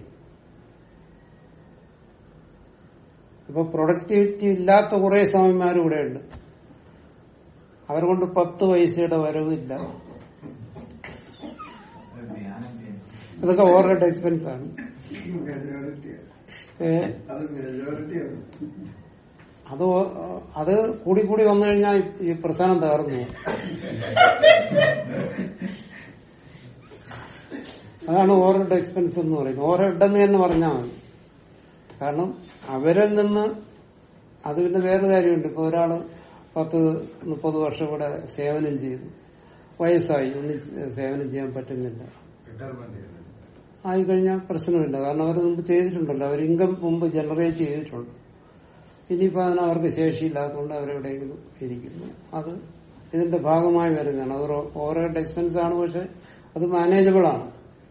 ഇപ്പൊ പ്രൊഡക്ടിവിറ്റി ഇല്ലാത്ത കുറെ സ്വാമിമാർ ഇവിടെ ഉണ്ട് അവരെ കൊണ്ട് പത്ത് പൈസയുടെ വരവില്ല ധ്യാനം ചെയ്യുന്നു ഇതൊക്കെ ഓവറുടെ എക്സ്പെൻസ് ആണ് മെജോറിറ്റി ഏ, അത് മെജോറിറ്റിയാണ് അത് ഓ- അത് കൂടി കൂടി വന്നു കഴിഞ്ഞാൽ ഈ പ്രസ്ഥാനം തകർന്നു പോകും. അതാണ് ഓവറുടെ എക്സ്പെൻസ് എന്ന് പറയുന്നത് ഓരോ ഇടെന്ന് തന്നെ പറഞ്ഞാൽ മതി കാരണം അവരിൽ നിന്ന് അത് പിന്നെ വേറെ കാര്യമുണ്ട് ഇപ്പൊ ഒരാള് പത്ത് മുപ്പത് വർഷം ഇവിടെ സേവനം ചെയ്തു വയസ്സായി ഒന്നും സേവനം ചെയ്യാൻ പറ്റുന്നില്ല ആയി കഴിഞ്ഞാൽ പ്രശ്നമില്ല കാരണം അവർ മുമ്പ് ചെയ്തിട്ടുണ്ടല്ലോ അവർ ഇൻകം മുമ്പ് ജനറേറ്റ് ചെയ്തിട്ടുണ്ട് ഇനിയിപ്പോ അതിന് അവർക്ക് ശേഷിയില്ലാത്തതുകൊണ്ട് അവരെവിടെയെങ്കിലും ഇരിക്കുന്നു അത് ഇതിന്റെ ഭാഗമായി വരുന്നതാണ് അത് ഓരോ- ഓരോരുടെ എക്സ്പെൻസ് ആണ് പക്ഷെ അത് മാനേജബിൾ ആണ്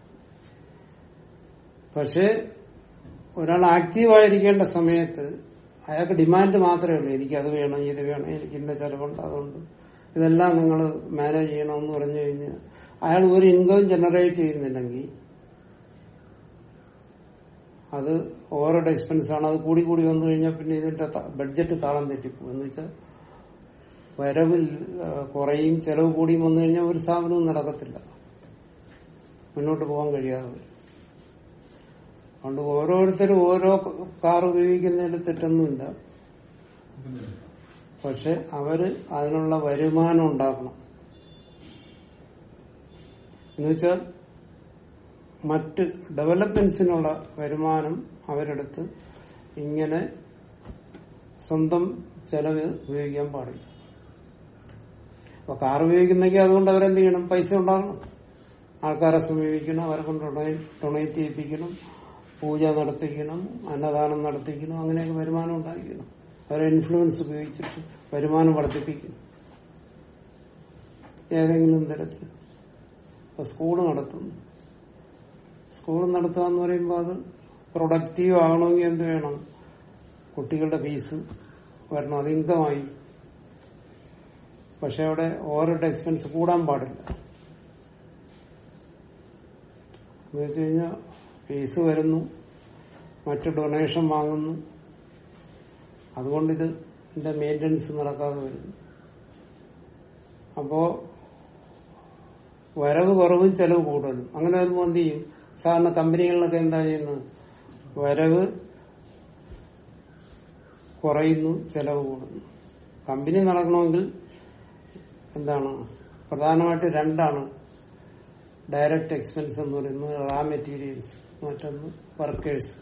പക്ഷെ ഒരാൾ ആക്റ്റീവായിരിക്കേണ്ട സമയത്ത് അയാൾക്ക് ഡിമാൻഡ് മാത്രമേ ഉള്ളൂ എനിക്ക് അത് വേണം ഇത് വേണം എനിക്ക് ഇന്ന ചെലവുണ്ട് അതുകൊണ്ട് ഇതെല്ലാം നിങ്ങൾ മാനേജ് ചെയ്യണമെന്ന് പറഞ്ഞു കഴിഞ്ഞാൽ അയാൾ ഒരു ഇൻകം ജനറേറ്റ് ചെയ്യുന്നില്ലെങ്കിൽ അത് ഓവറുടെ എക്സ്പെൻസ് ആണ് അത് കൂടി കൂടി വന്നു കഴിഞ്ഞാൽ പിന്നെ ഇതിന്റെ ബഡ്ജറ്റ് താളം തെറ്റിപ്പോകും എന്ന് വെച്ചാൽ വരവിൽ ആ, കുറയും ചെലവ് കൂടിയും വന്നു കഴിഞ്ഞാൽ ഒരു സ്ഥാപനവും നടക്കത്തില്ല മുന്നോട്ട് പോകാൻ കഴിയാതെ വരും അതുകൊണ്ട് ഓരോരുത്തരും ഓരോ കാർ ഉപയോഗിക്കുന്നതിൽ തെറ്റൊന്നുമില്ല പക്ഷെ അവര് അതിനുള്ള വരുമാനം ഉണ്ടാക്കണം എന്നുവെച്ചാൽ മറ്റ് ഡെവലപ്മെന്റ്സിനുള്ള വരുമാനം അവരെടുത്ത് ഇങ്ങനെ സ്വന്തം ചെലവ് ഉപയോഗിക്കാൻ പാടില്ല അപ്പൊ കാർ ഉപയോഗിക്കുന്നെങ്കിൽ അതുകൊണ്ട് അവരെന്ത് ചെയ്യണം പൈസ ഉണ്ടാകണം ആൾക്കാരെ സമീപിക്കണം അവരെ കൊണ്ട് ഡൊണേറ്റ് ചെയ്യിപ്പിക്കണം പൂജ നടത്തിക്കണം അന്നദാനം നടത്തിക്കണം അങ്ങനെയൊക്കെ വരുമാനം ഉണ്ടാക്കിക്കണം അവരെ ഇൻഫ്ലുവൻസ് ഉപയോഗിച്ചിട്ട് വരുമാനം വർദ്ധിപ്പിക്കണം ഏതെങ്കിലും തരത്തിൽ ഇപ്പൊ സ്കൂള് നടത്തുന്നു സ്കൂൾ നടത്തുക എന്ന് പറയുമ്പോൾ അത് പ്രൊഡക്റ്റീവ് ആകണമെങ്കിൽ എന്ത് വേണം കുട്ടികളുടെ ഫീസ് വരണം അത് ഇൻകമായി പക്ഷെ അവിടെ ഓവറുടെ എക്സ്പെൻസ് കൂടാൻ പാടില്ല എന്ന് വെച്ച് കഴിഞ്ഞാൽ ഫീസ് വരുന്നു മറ്റ് ഡൊണേഷൻ വാങ്ങുന്നു അതുകൊണ്ട് ഇത് ഇതിന്റെ മെയിൻ്റനൻസ് നടക്കാതെ വരുന്നു അപ്പോ വരവ് കുറവും ചെലവ് കൂടുതലും അങ്ങനെ വരുമ്പോൾ എന്ത് ചെയ്യും സാധാരണ കമ്പനികളിലൊക്കെ എന്താ ചെയ്യുന്നത് വരവ് കുറയുന്നു ചെലവ് കൂടുന്നു കമ്പനി നടക്കണമെങ്കിൽ എന്താണ് പ്രധാനമായിട്ട് രണ്ടാണ് ഡയറക്റ്റ് എക്സ്പെൻസ് എന്ന് പറയുന്നത് റാ മെറ്റീരിയൽസ് മറ്റൊന്ന് വർക്കേഴ്സ്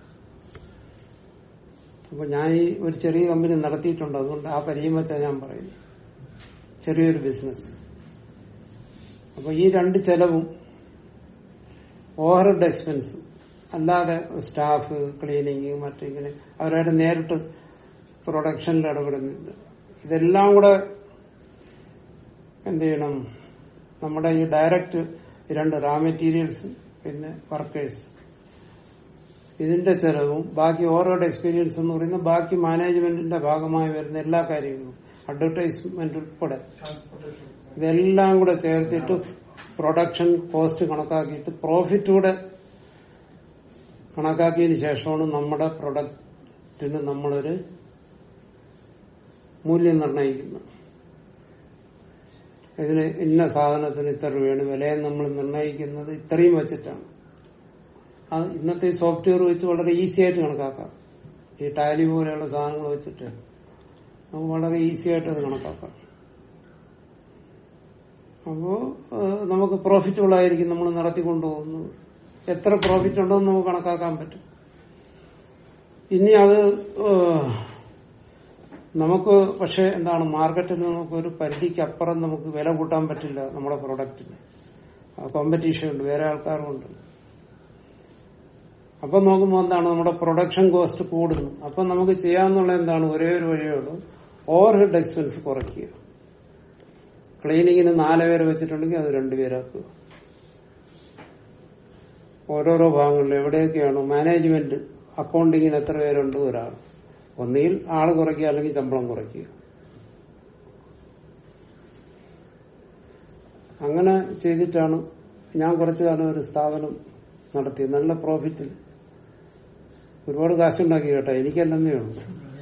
അപ്പൊ ഞാൻ ഈ ഒരു ചെറിയ കമ്പനി നടത്തിയിട്ടുണ്ട് അതുകൊണ്ട് ആ പരിചയം വെച്ചാൽ ഞാൻ പറയുന്നു ചെറിയൊരു ബിസിനസ് അപ്പൊ ഈ രണ്ട് ചെലവും ഓവർ ഹെഡ് എക്സ്പെൻസ് അല്ലാതെ സ്റ്റാഫ് ക്ലീനിങ് മറ്റിങ്ങനെ അവരായിട്ട് നേരിട്ട് പ്രൊഡക്ഷനിൽ ഇടപെടുന്നില്ല ഇതെല്ലാം കൂടെ എന്ത് ചെയ്യണം നമ്മുടെ ഈ ഡയറക്റ്റ് രണ്ട് റാ മെറ്റീരിയൽസ് പിന്നെ വർക്കേഴ്സ് ഇതിന്റെ ചെലവും ബാക്കി ഓരോയുടെ എക്സ്പീരിയൻസ് എന്ന് പറയുന്ന ബാക്കി മാനേജ്മെന്റിന്റെ ഭാഗമായി വരുന്ന എല്ലാ കാര്യങ്ങളും അഡ്വർടൈസ്മെന്റ് ഉൾപ്പെടെ ട്രാൻസ്പോർട്ടേഷൻ ഇതെല്ലാം കൂടെ ചേർത്തിട്ട് പ്രൊഡക്ഷൻ കോസ്റ്റ് കണക്കാക്കിയിട്ട് പ്രോഫിറ്റ് കൂടെ കണക്കാക്കിയതിന് ശേഷമാണ് നമ്മുടെ പ്രൊഡക്റ്റിന് നമ്മളൊരു മൂല്യം നിർണ്ണയിക്കുന്നത് ഇതിന് ഇന്ന സാധനത്തിന് ഇത്ര രൂപയാണ് വിലയെ നമ്മൾ നിർണ്ണയിക്കുന്നത് ഇത്രയും വെച്ചിട്ടാണ് അത് ഇന്നത്തെ സോഫ്റ്റ്വെയർ വെച്ച് വളരെ ഈസി ആയിട്ട് കണക്കാക്കാം ഈ ടാലി പോലെയുള്ള സാധനങ്ങൾ വെച്ചിട്ട് നമുക്ക് വളരെ ഈസി ആയിട്ട് അത് കണക്കാക്കാം അപ്പോ ഏഹ്, നമുക്ക് പ്രോഫിറ്റബിൾ ആയിരിക്കും നമ്മൾ നടത്തിക്കൊണ്ടുപോകുന്നത് എത്ര പ്രോഫിറ്റ് ഉണ്ടോ എന്ന് നമുക്ക് കണക്കാക്കാൻ പറ്റും ഇനി അത് ഏഹ്, നമുക്ക് പക്ഷെ എന്താണ് മാർക്കറ്റിൽ നമുക്ക് ഒരു പരിധിക്ക് അപ്പുറം നമുക്ക് വില കൂട്ടാൻ പറ്റില്ല നമ്മുടെ പ്രൊഡക്റ്റിന് കോമ്പറ്റീഷൻ ഉണ്ട് വേറെ ആൾക്കാരുമുണ്ട് അപ്പൊ നോക്കുമ്പോൾ എന്താണ് നമ്മുടെ പ്രൊഡക്ഷൻ കോസ്റ്റ് കൂടുന്നു അപ്പൊ നമുക്ക് ചെയ്യാന്നുള്ള എന്താണ് ഒരേ ഒരു വഴിയുള്ളൂ ഓവർ ഹെഡ് എക്സ്പെൻസ് കുറയ്ക്കുക ക്ലീനിങ്ങിന് നാല് പേരെ വെച്ചിട്ടുണ്ടെങ്കിൽ അത് രണ്ടുപേരാക്കുക ഓരോരോ ഭാഗങ്ങളിൽ എവിടെയൊക്കെയാണ് മാനേജ്മെന്റ് അക്കൗണ്ടിങ്ങിന് എത്ര പേരുണ്ട് ഒരാൾ ഒന്നുകിൽ ആള് കുറയ്ക്കുക അല്ലെങ്കിൽ ശമ്പളം കുറയ്ക്കുക അങ്ങനെ ചെയ്തിട്ടാണ് ഞാൻ കുറച്ചു കാലം ഒരു സ്ഥാപനം നടത്തിയത് നല്ല പ്രോഫിറ്റിൽ ഒരുപാട് കാശുണ്ടാക്കി കേട്ടോ എനിക്കല്ലെന്നേ ഉള്ളൂ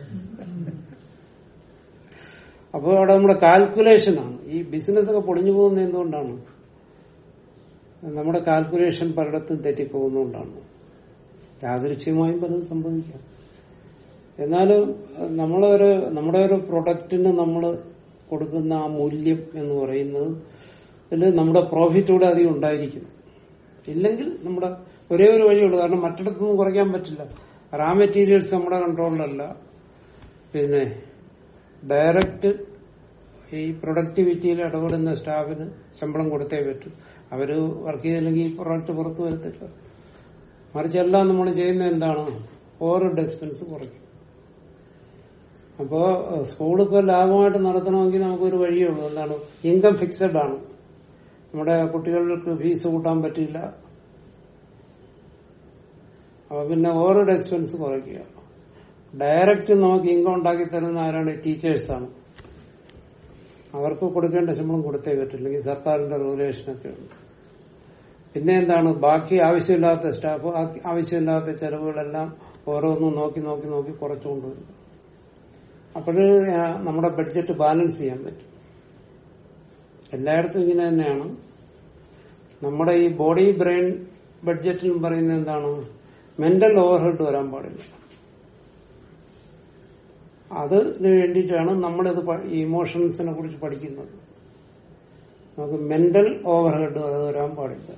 അപ്പോൾ അവിടെ നമ്മുടെ കാൽക്കുലേഷനാണ് ഈ ബിസിനസ് ഒക്കെ പൊളിഞ്ഞു പോകുന്നത് എന്തുകൊണ്ടാണ് നമ്മുടെ കാൽക്കുലേഷൻ പലയിടത്തും തെറ്റിപ്പോകുന്നതുകൊണ്ടാണ് യാദൃശ്യമായും പലതും സംഭവിക്കാം എന്നാലും നമ്മളൊരു നമ്മുടെ ഒരു പ്രൊഡക്റ്റിന് നമ്മൾ കൊടുക്കുന്ന ആ മൂല്യം എന്ന് പറയുന്നത് ഇതിൽ നമ്മുടെ പ്രോഫിറ്റ് കൂടെ അധികം ഉണ്ടായിരിക്കും ഇല്ലെങ്കിൽ നമ്മുടെ ഒരേ ഒരു വഴിയുള്ളൂ കാരണം മറ്റിടത്തൊന്നും കുറയ്ക്കാൻ പറ്റില്ല റാ മെറ്റീരിയൽസ് നമ്മുടെ കൺട്രോളിലല്ല പിന്നെ ഡയറക്റ്റ് ഈ പ്രൊഡക്ടിവിറ്റിയിൽ ഇടപെടുന്ന സ്റ്റാഫിന് ശമ്പളം കൊടുത്തേ പറ്റൂ അവര് വർക്ക് ചെയ്തില്ലെങ്കിൽ ഈ പ്രൊഡക്റ്റ് പുറത്തു വരത്തില്ല മറിച്ച് എല്ലാം നമ്മൾ ചെയ്യുന്ന എന്താണ് ഓരോ എക്സ്പെൻസ് കുറയ്ക്കും അപ്പോ സ്കൂൾ ഇപ്പൊ ലാഭമായിട്ട് നടത്തണമെങ്കിൽ നമുക്കൊരു വഴിയേ ഉള്ളൂ എന്താണ് ഇൻകം ഫിക്സഡ് ആണ് നമ്മുടെ കുട്ടികൾക്ക് ഫീസ് കൂട്ടാൻ പറ്റില്ല അപ്പൊ പിന്നെ ഓരോ എക്സ്പെൻസ് കുറയ്ക്കുക ഡയറക്റ്റ് നമുക്ക് ഇൻകം ഉണ്ടാക്കി തരുന്ന ആരാണ് ടീച്ചേഴ്സാണ് അവർക്ക് കൊടുക്കേണ്ട ശമ്പളം കൊടുത്തേ പറ്റില്ലെങ്കിൽ സർക്കാരിന്റെ റെഗുലേഷനൊക്കെ ഉണ്ട് പിന്നെ എന്താണ് ബാക്കി ആവശ്യമില്ലാത്ത സ്റ്റാഫ് ആവശ്യമില്ലാത്ത ചെലവുകളെല്ലാം ഓരോന്നും നോക്കി നോക്കി നോക്കി കുറച്ചുകൊണ്ടുവരും അപ്പോഴ് നമ്മുടെ ബഡ്ജറ്റ് ബാലൻസ് ചെയ്യാൻ പറ്റും എല്ലായിടത്തും ഇങ്ങനെ തന്നെയാണ് നമ്മുടെ ഈ ബോഡി ബ്രെയിൻ ബഡ്ജറ്റിലും പറയുന്നത് എന്താണ് മെന്റൽ ഓവർഹെഡ് വരാൻ പാടില്ല അതിന് വേണ്ടിയിട്ടാണ് നമ്മളിത് ഇമോഷൻസിനെ കുറിച്ച് പഠിക്കുന്നത് നമുക്ക് മെന്റൽ ഓവർഹെഡ് അത് വരാൻ പാടില്ല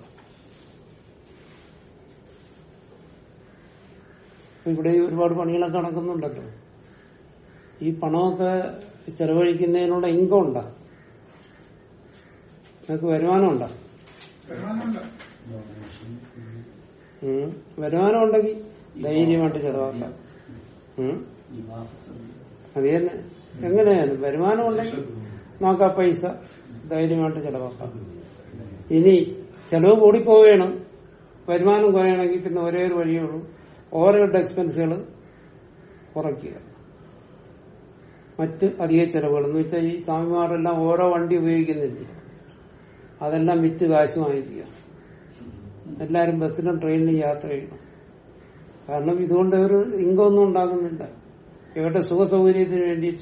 ഇവിടെ ഈ ഒരുപാട് പണികളൊക്കെ നടക്കുന്നുണ്ടല്ലോ ഈ പണമൊക്കെ ചെലവഴിക്കുന്നതിനുള്ള ഇൻകം ഉണ്ടാ നിങ്ങൾക്ക് വരുമാനം ഉണ്ടാ വരുമാനമുണ്ട് ഉം. വരുമാനം ഉണ്ടെങ്കിൽ ധൈര്യമായിട്ട് ചെലവാക്കാം ഉം. അത് തന്നെ എങ്ങനെയാലും വരുമാനം ഉണ്ടെങ്കിൽ നമുക്ക് ആ പൈസ ധൈര്യമായിട്ട് ചെലവാക്കാം ഇനി ചെലവ് കൂടിപ്പോവുകയാണ് വരുമാനം കുറയണമെങ്കിൽ പിന്നെ ഒരേ ഒരു വഴിയേ ഉള്ളൂ ഓരോ എക്സ്പെൻസുകൾ കുറയ്ക്കുക മറ്റ് അധിക ചെലവുകൾ എന്ന് വെച്ചാൽ ഈ സ്വാമിമാരെല്ലാം ഓരോ വണ്ടി ഉപയോഗിക്കുന്നില്ല അതെല്ലാം വിറ്റ് കാശ് വാങ്ങിക്കുക എല്ലാരും ബസ്സിലും ട്രെയിനിലും യാത്ര ചെയ്യണം കാരണം ഇതുകൊണ്ട് ഒരു ഇൻകം ഒന്നും ഉണ്ടാകുന്നില്ല ഇവരുടെ സുഖ സൗകര്യത്തിന് വേണ്ടിയിട്ട്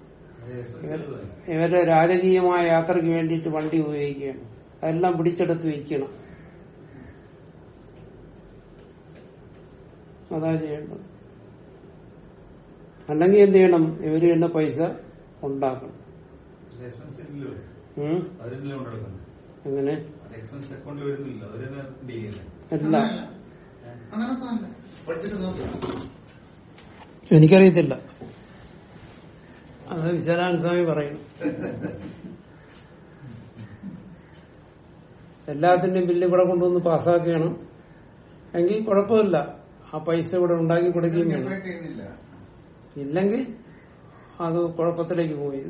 ഇവരുടെ രാജകീയമായ യാത്രയ്ക്ക് വേണ്ടിയിട്ട് വണ്ടി ഉപയോഗിക്കുകയാണ് അതെല്ലാം പിടിച്ചെടുത്ത് വിൽക്കണം അതാ ചെയ്യേണ്ടത് അല്ലെങ്കിൽ എന്ത് ചെയ്യണം ഇവര് തന്നെ പൈസ ഉണ്ടാക്കണം എക്സ്പെൻസ് ഇല്ലല്ലോ ഉം? അവരെല്ലാം കൊണ്ടെടുക്കുന്നത് എങ്ങനെ അത് എക്സ്പെൻസ് അക്കൗണ്ടിൽ വരുന്നില്ല അവര് തന്നെ ഡീൽ ചെയ്യുന്നത് അല്ല അങ്ങനൊന്നും അല്ല പഠിച്ചിട്ട് നോക്കുക എനിക്കറിയത്തില്ല അത് വിശാലാനന്ദ സ്വാമി പറയുന്നു എല്ലാത്തിന്റെയും ബില്ല് ഇവിടെ കൊണ്ടുവന്ന് പാസ്സാക്കുകയാണ് എങ്കിൽ കുഴപ്പമില്ല ആ പൈസ ഇവിടെ ഉണ്ടാക്കി കൊടുക്കുകയും വേണം ജനറേറ്റ് ചെയ്യുന്നില്ല ഇല്ലെങ്കിൽ അത് കുഴപ്പത്തിലേക്ക് പോയി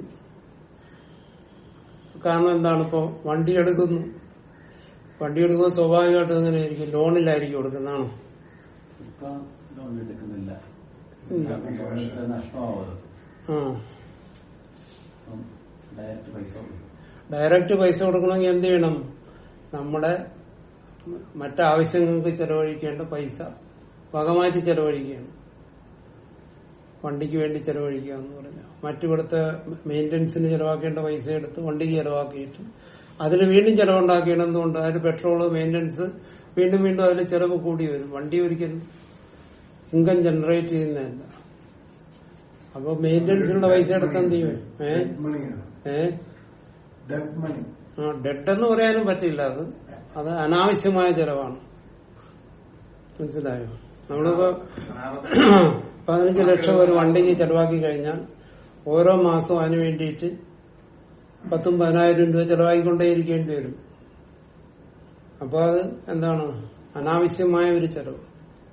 കാരണം എന്താണ് ഇപ്പോ വണ്ടി എടുക്കുന്നു വണ്ടി എടുക്കുമ്പോൾ സ്വാഭാവികമായിട്ടും എങ്ങനെയായിരിക്കും ലോണിലായിരിക്കും കൊടുക്കുന്നതാണോ ഇപ്പൊ ലോൺ എടുക്കുന്നില്ല ഇല്ല. ലോണിട്ട് നഷ്ടമാവുമല്ലോ ആ അപ്പം ഡയറക്റ്റ് പൈസ കൊടുക്കും. ഡയറക്റ്റ് പൈസ കൊടുക്കണമെങ്കിൽ എന്ത് ചെയ്യണം നമ്മുടെ മറ്റാവശ്യങ്ങൾക്ക് ചെലവഴിക്കേണ്ട പൈസ വകമാറ്റി ചെലവഴിക്കുകയാണ് വണ്ടിക്ക് വേണ്ടി ചെലവഴിക്കുക എന്ന് പറഞ്ഞാൽ മറ്റിവിടുത്തെ മെയിൻ്റനൻസിന് ചെലവാക്കേണ്ട പൈസ എടുത്ത് വണ്ടിക്ക് ചെലവാക്കിയിട്ട് അതിൽ വീണ്ടും ചെലവുണ്ടാക്കിയാണ് എന്തുകൊണ്ട് അതിൽ പെട്രോള് മെയിൻ്റനൻസ് വീണ്ടും വീണ്ടും അതിൽ ചെലവ് കൂടി വരും വണ്ടി ഒരിക്കലും ഇൻകം ജനറേറ്റ് ചെയ്യുന്നതല്ല അപ്പൊ മെയിൻ്റനൻസിനുള്ള പൈസ എടുത്ത് എന്ത് ചെയ്യും ഏ മണിയാണ് ഏ ഡെഡ് മണി ആ ഡെഡ് എന്ന് പറയാനും പറ്റില്ല അത് അത് അനാവശ്യമായ ചെലവാണ് മനസ്സിലായോ നമ്മളിപ്പോ പതിനഞ്ച് ലക്ഷം ഒരു വണ്ടിക്ക് ചെലവാക്കി കഴിഞ്ഞാൽ ഓരോ മാസവും അതിന് വേണ്ടിയിട്ട് പത്തും പതിനായിരം രൂപ ചെലവാക്കിക്കൊണ്ടേയിരിക്കേണ്ടി വരും അപ്പൊ അത് എന്താണ് അനാവശ്യമായ ഒരു ചെലവ്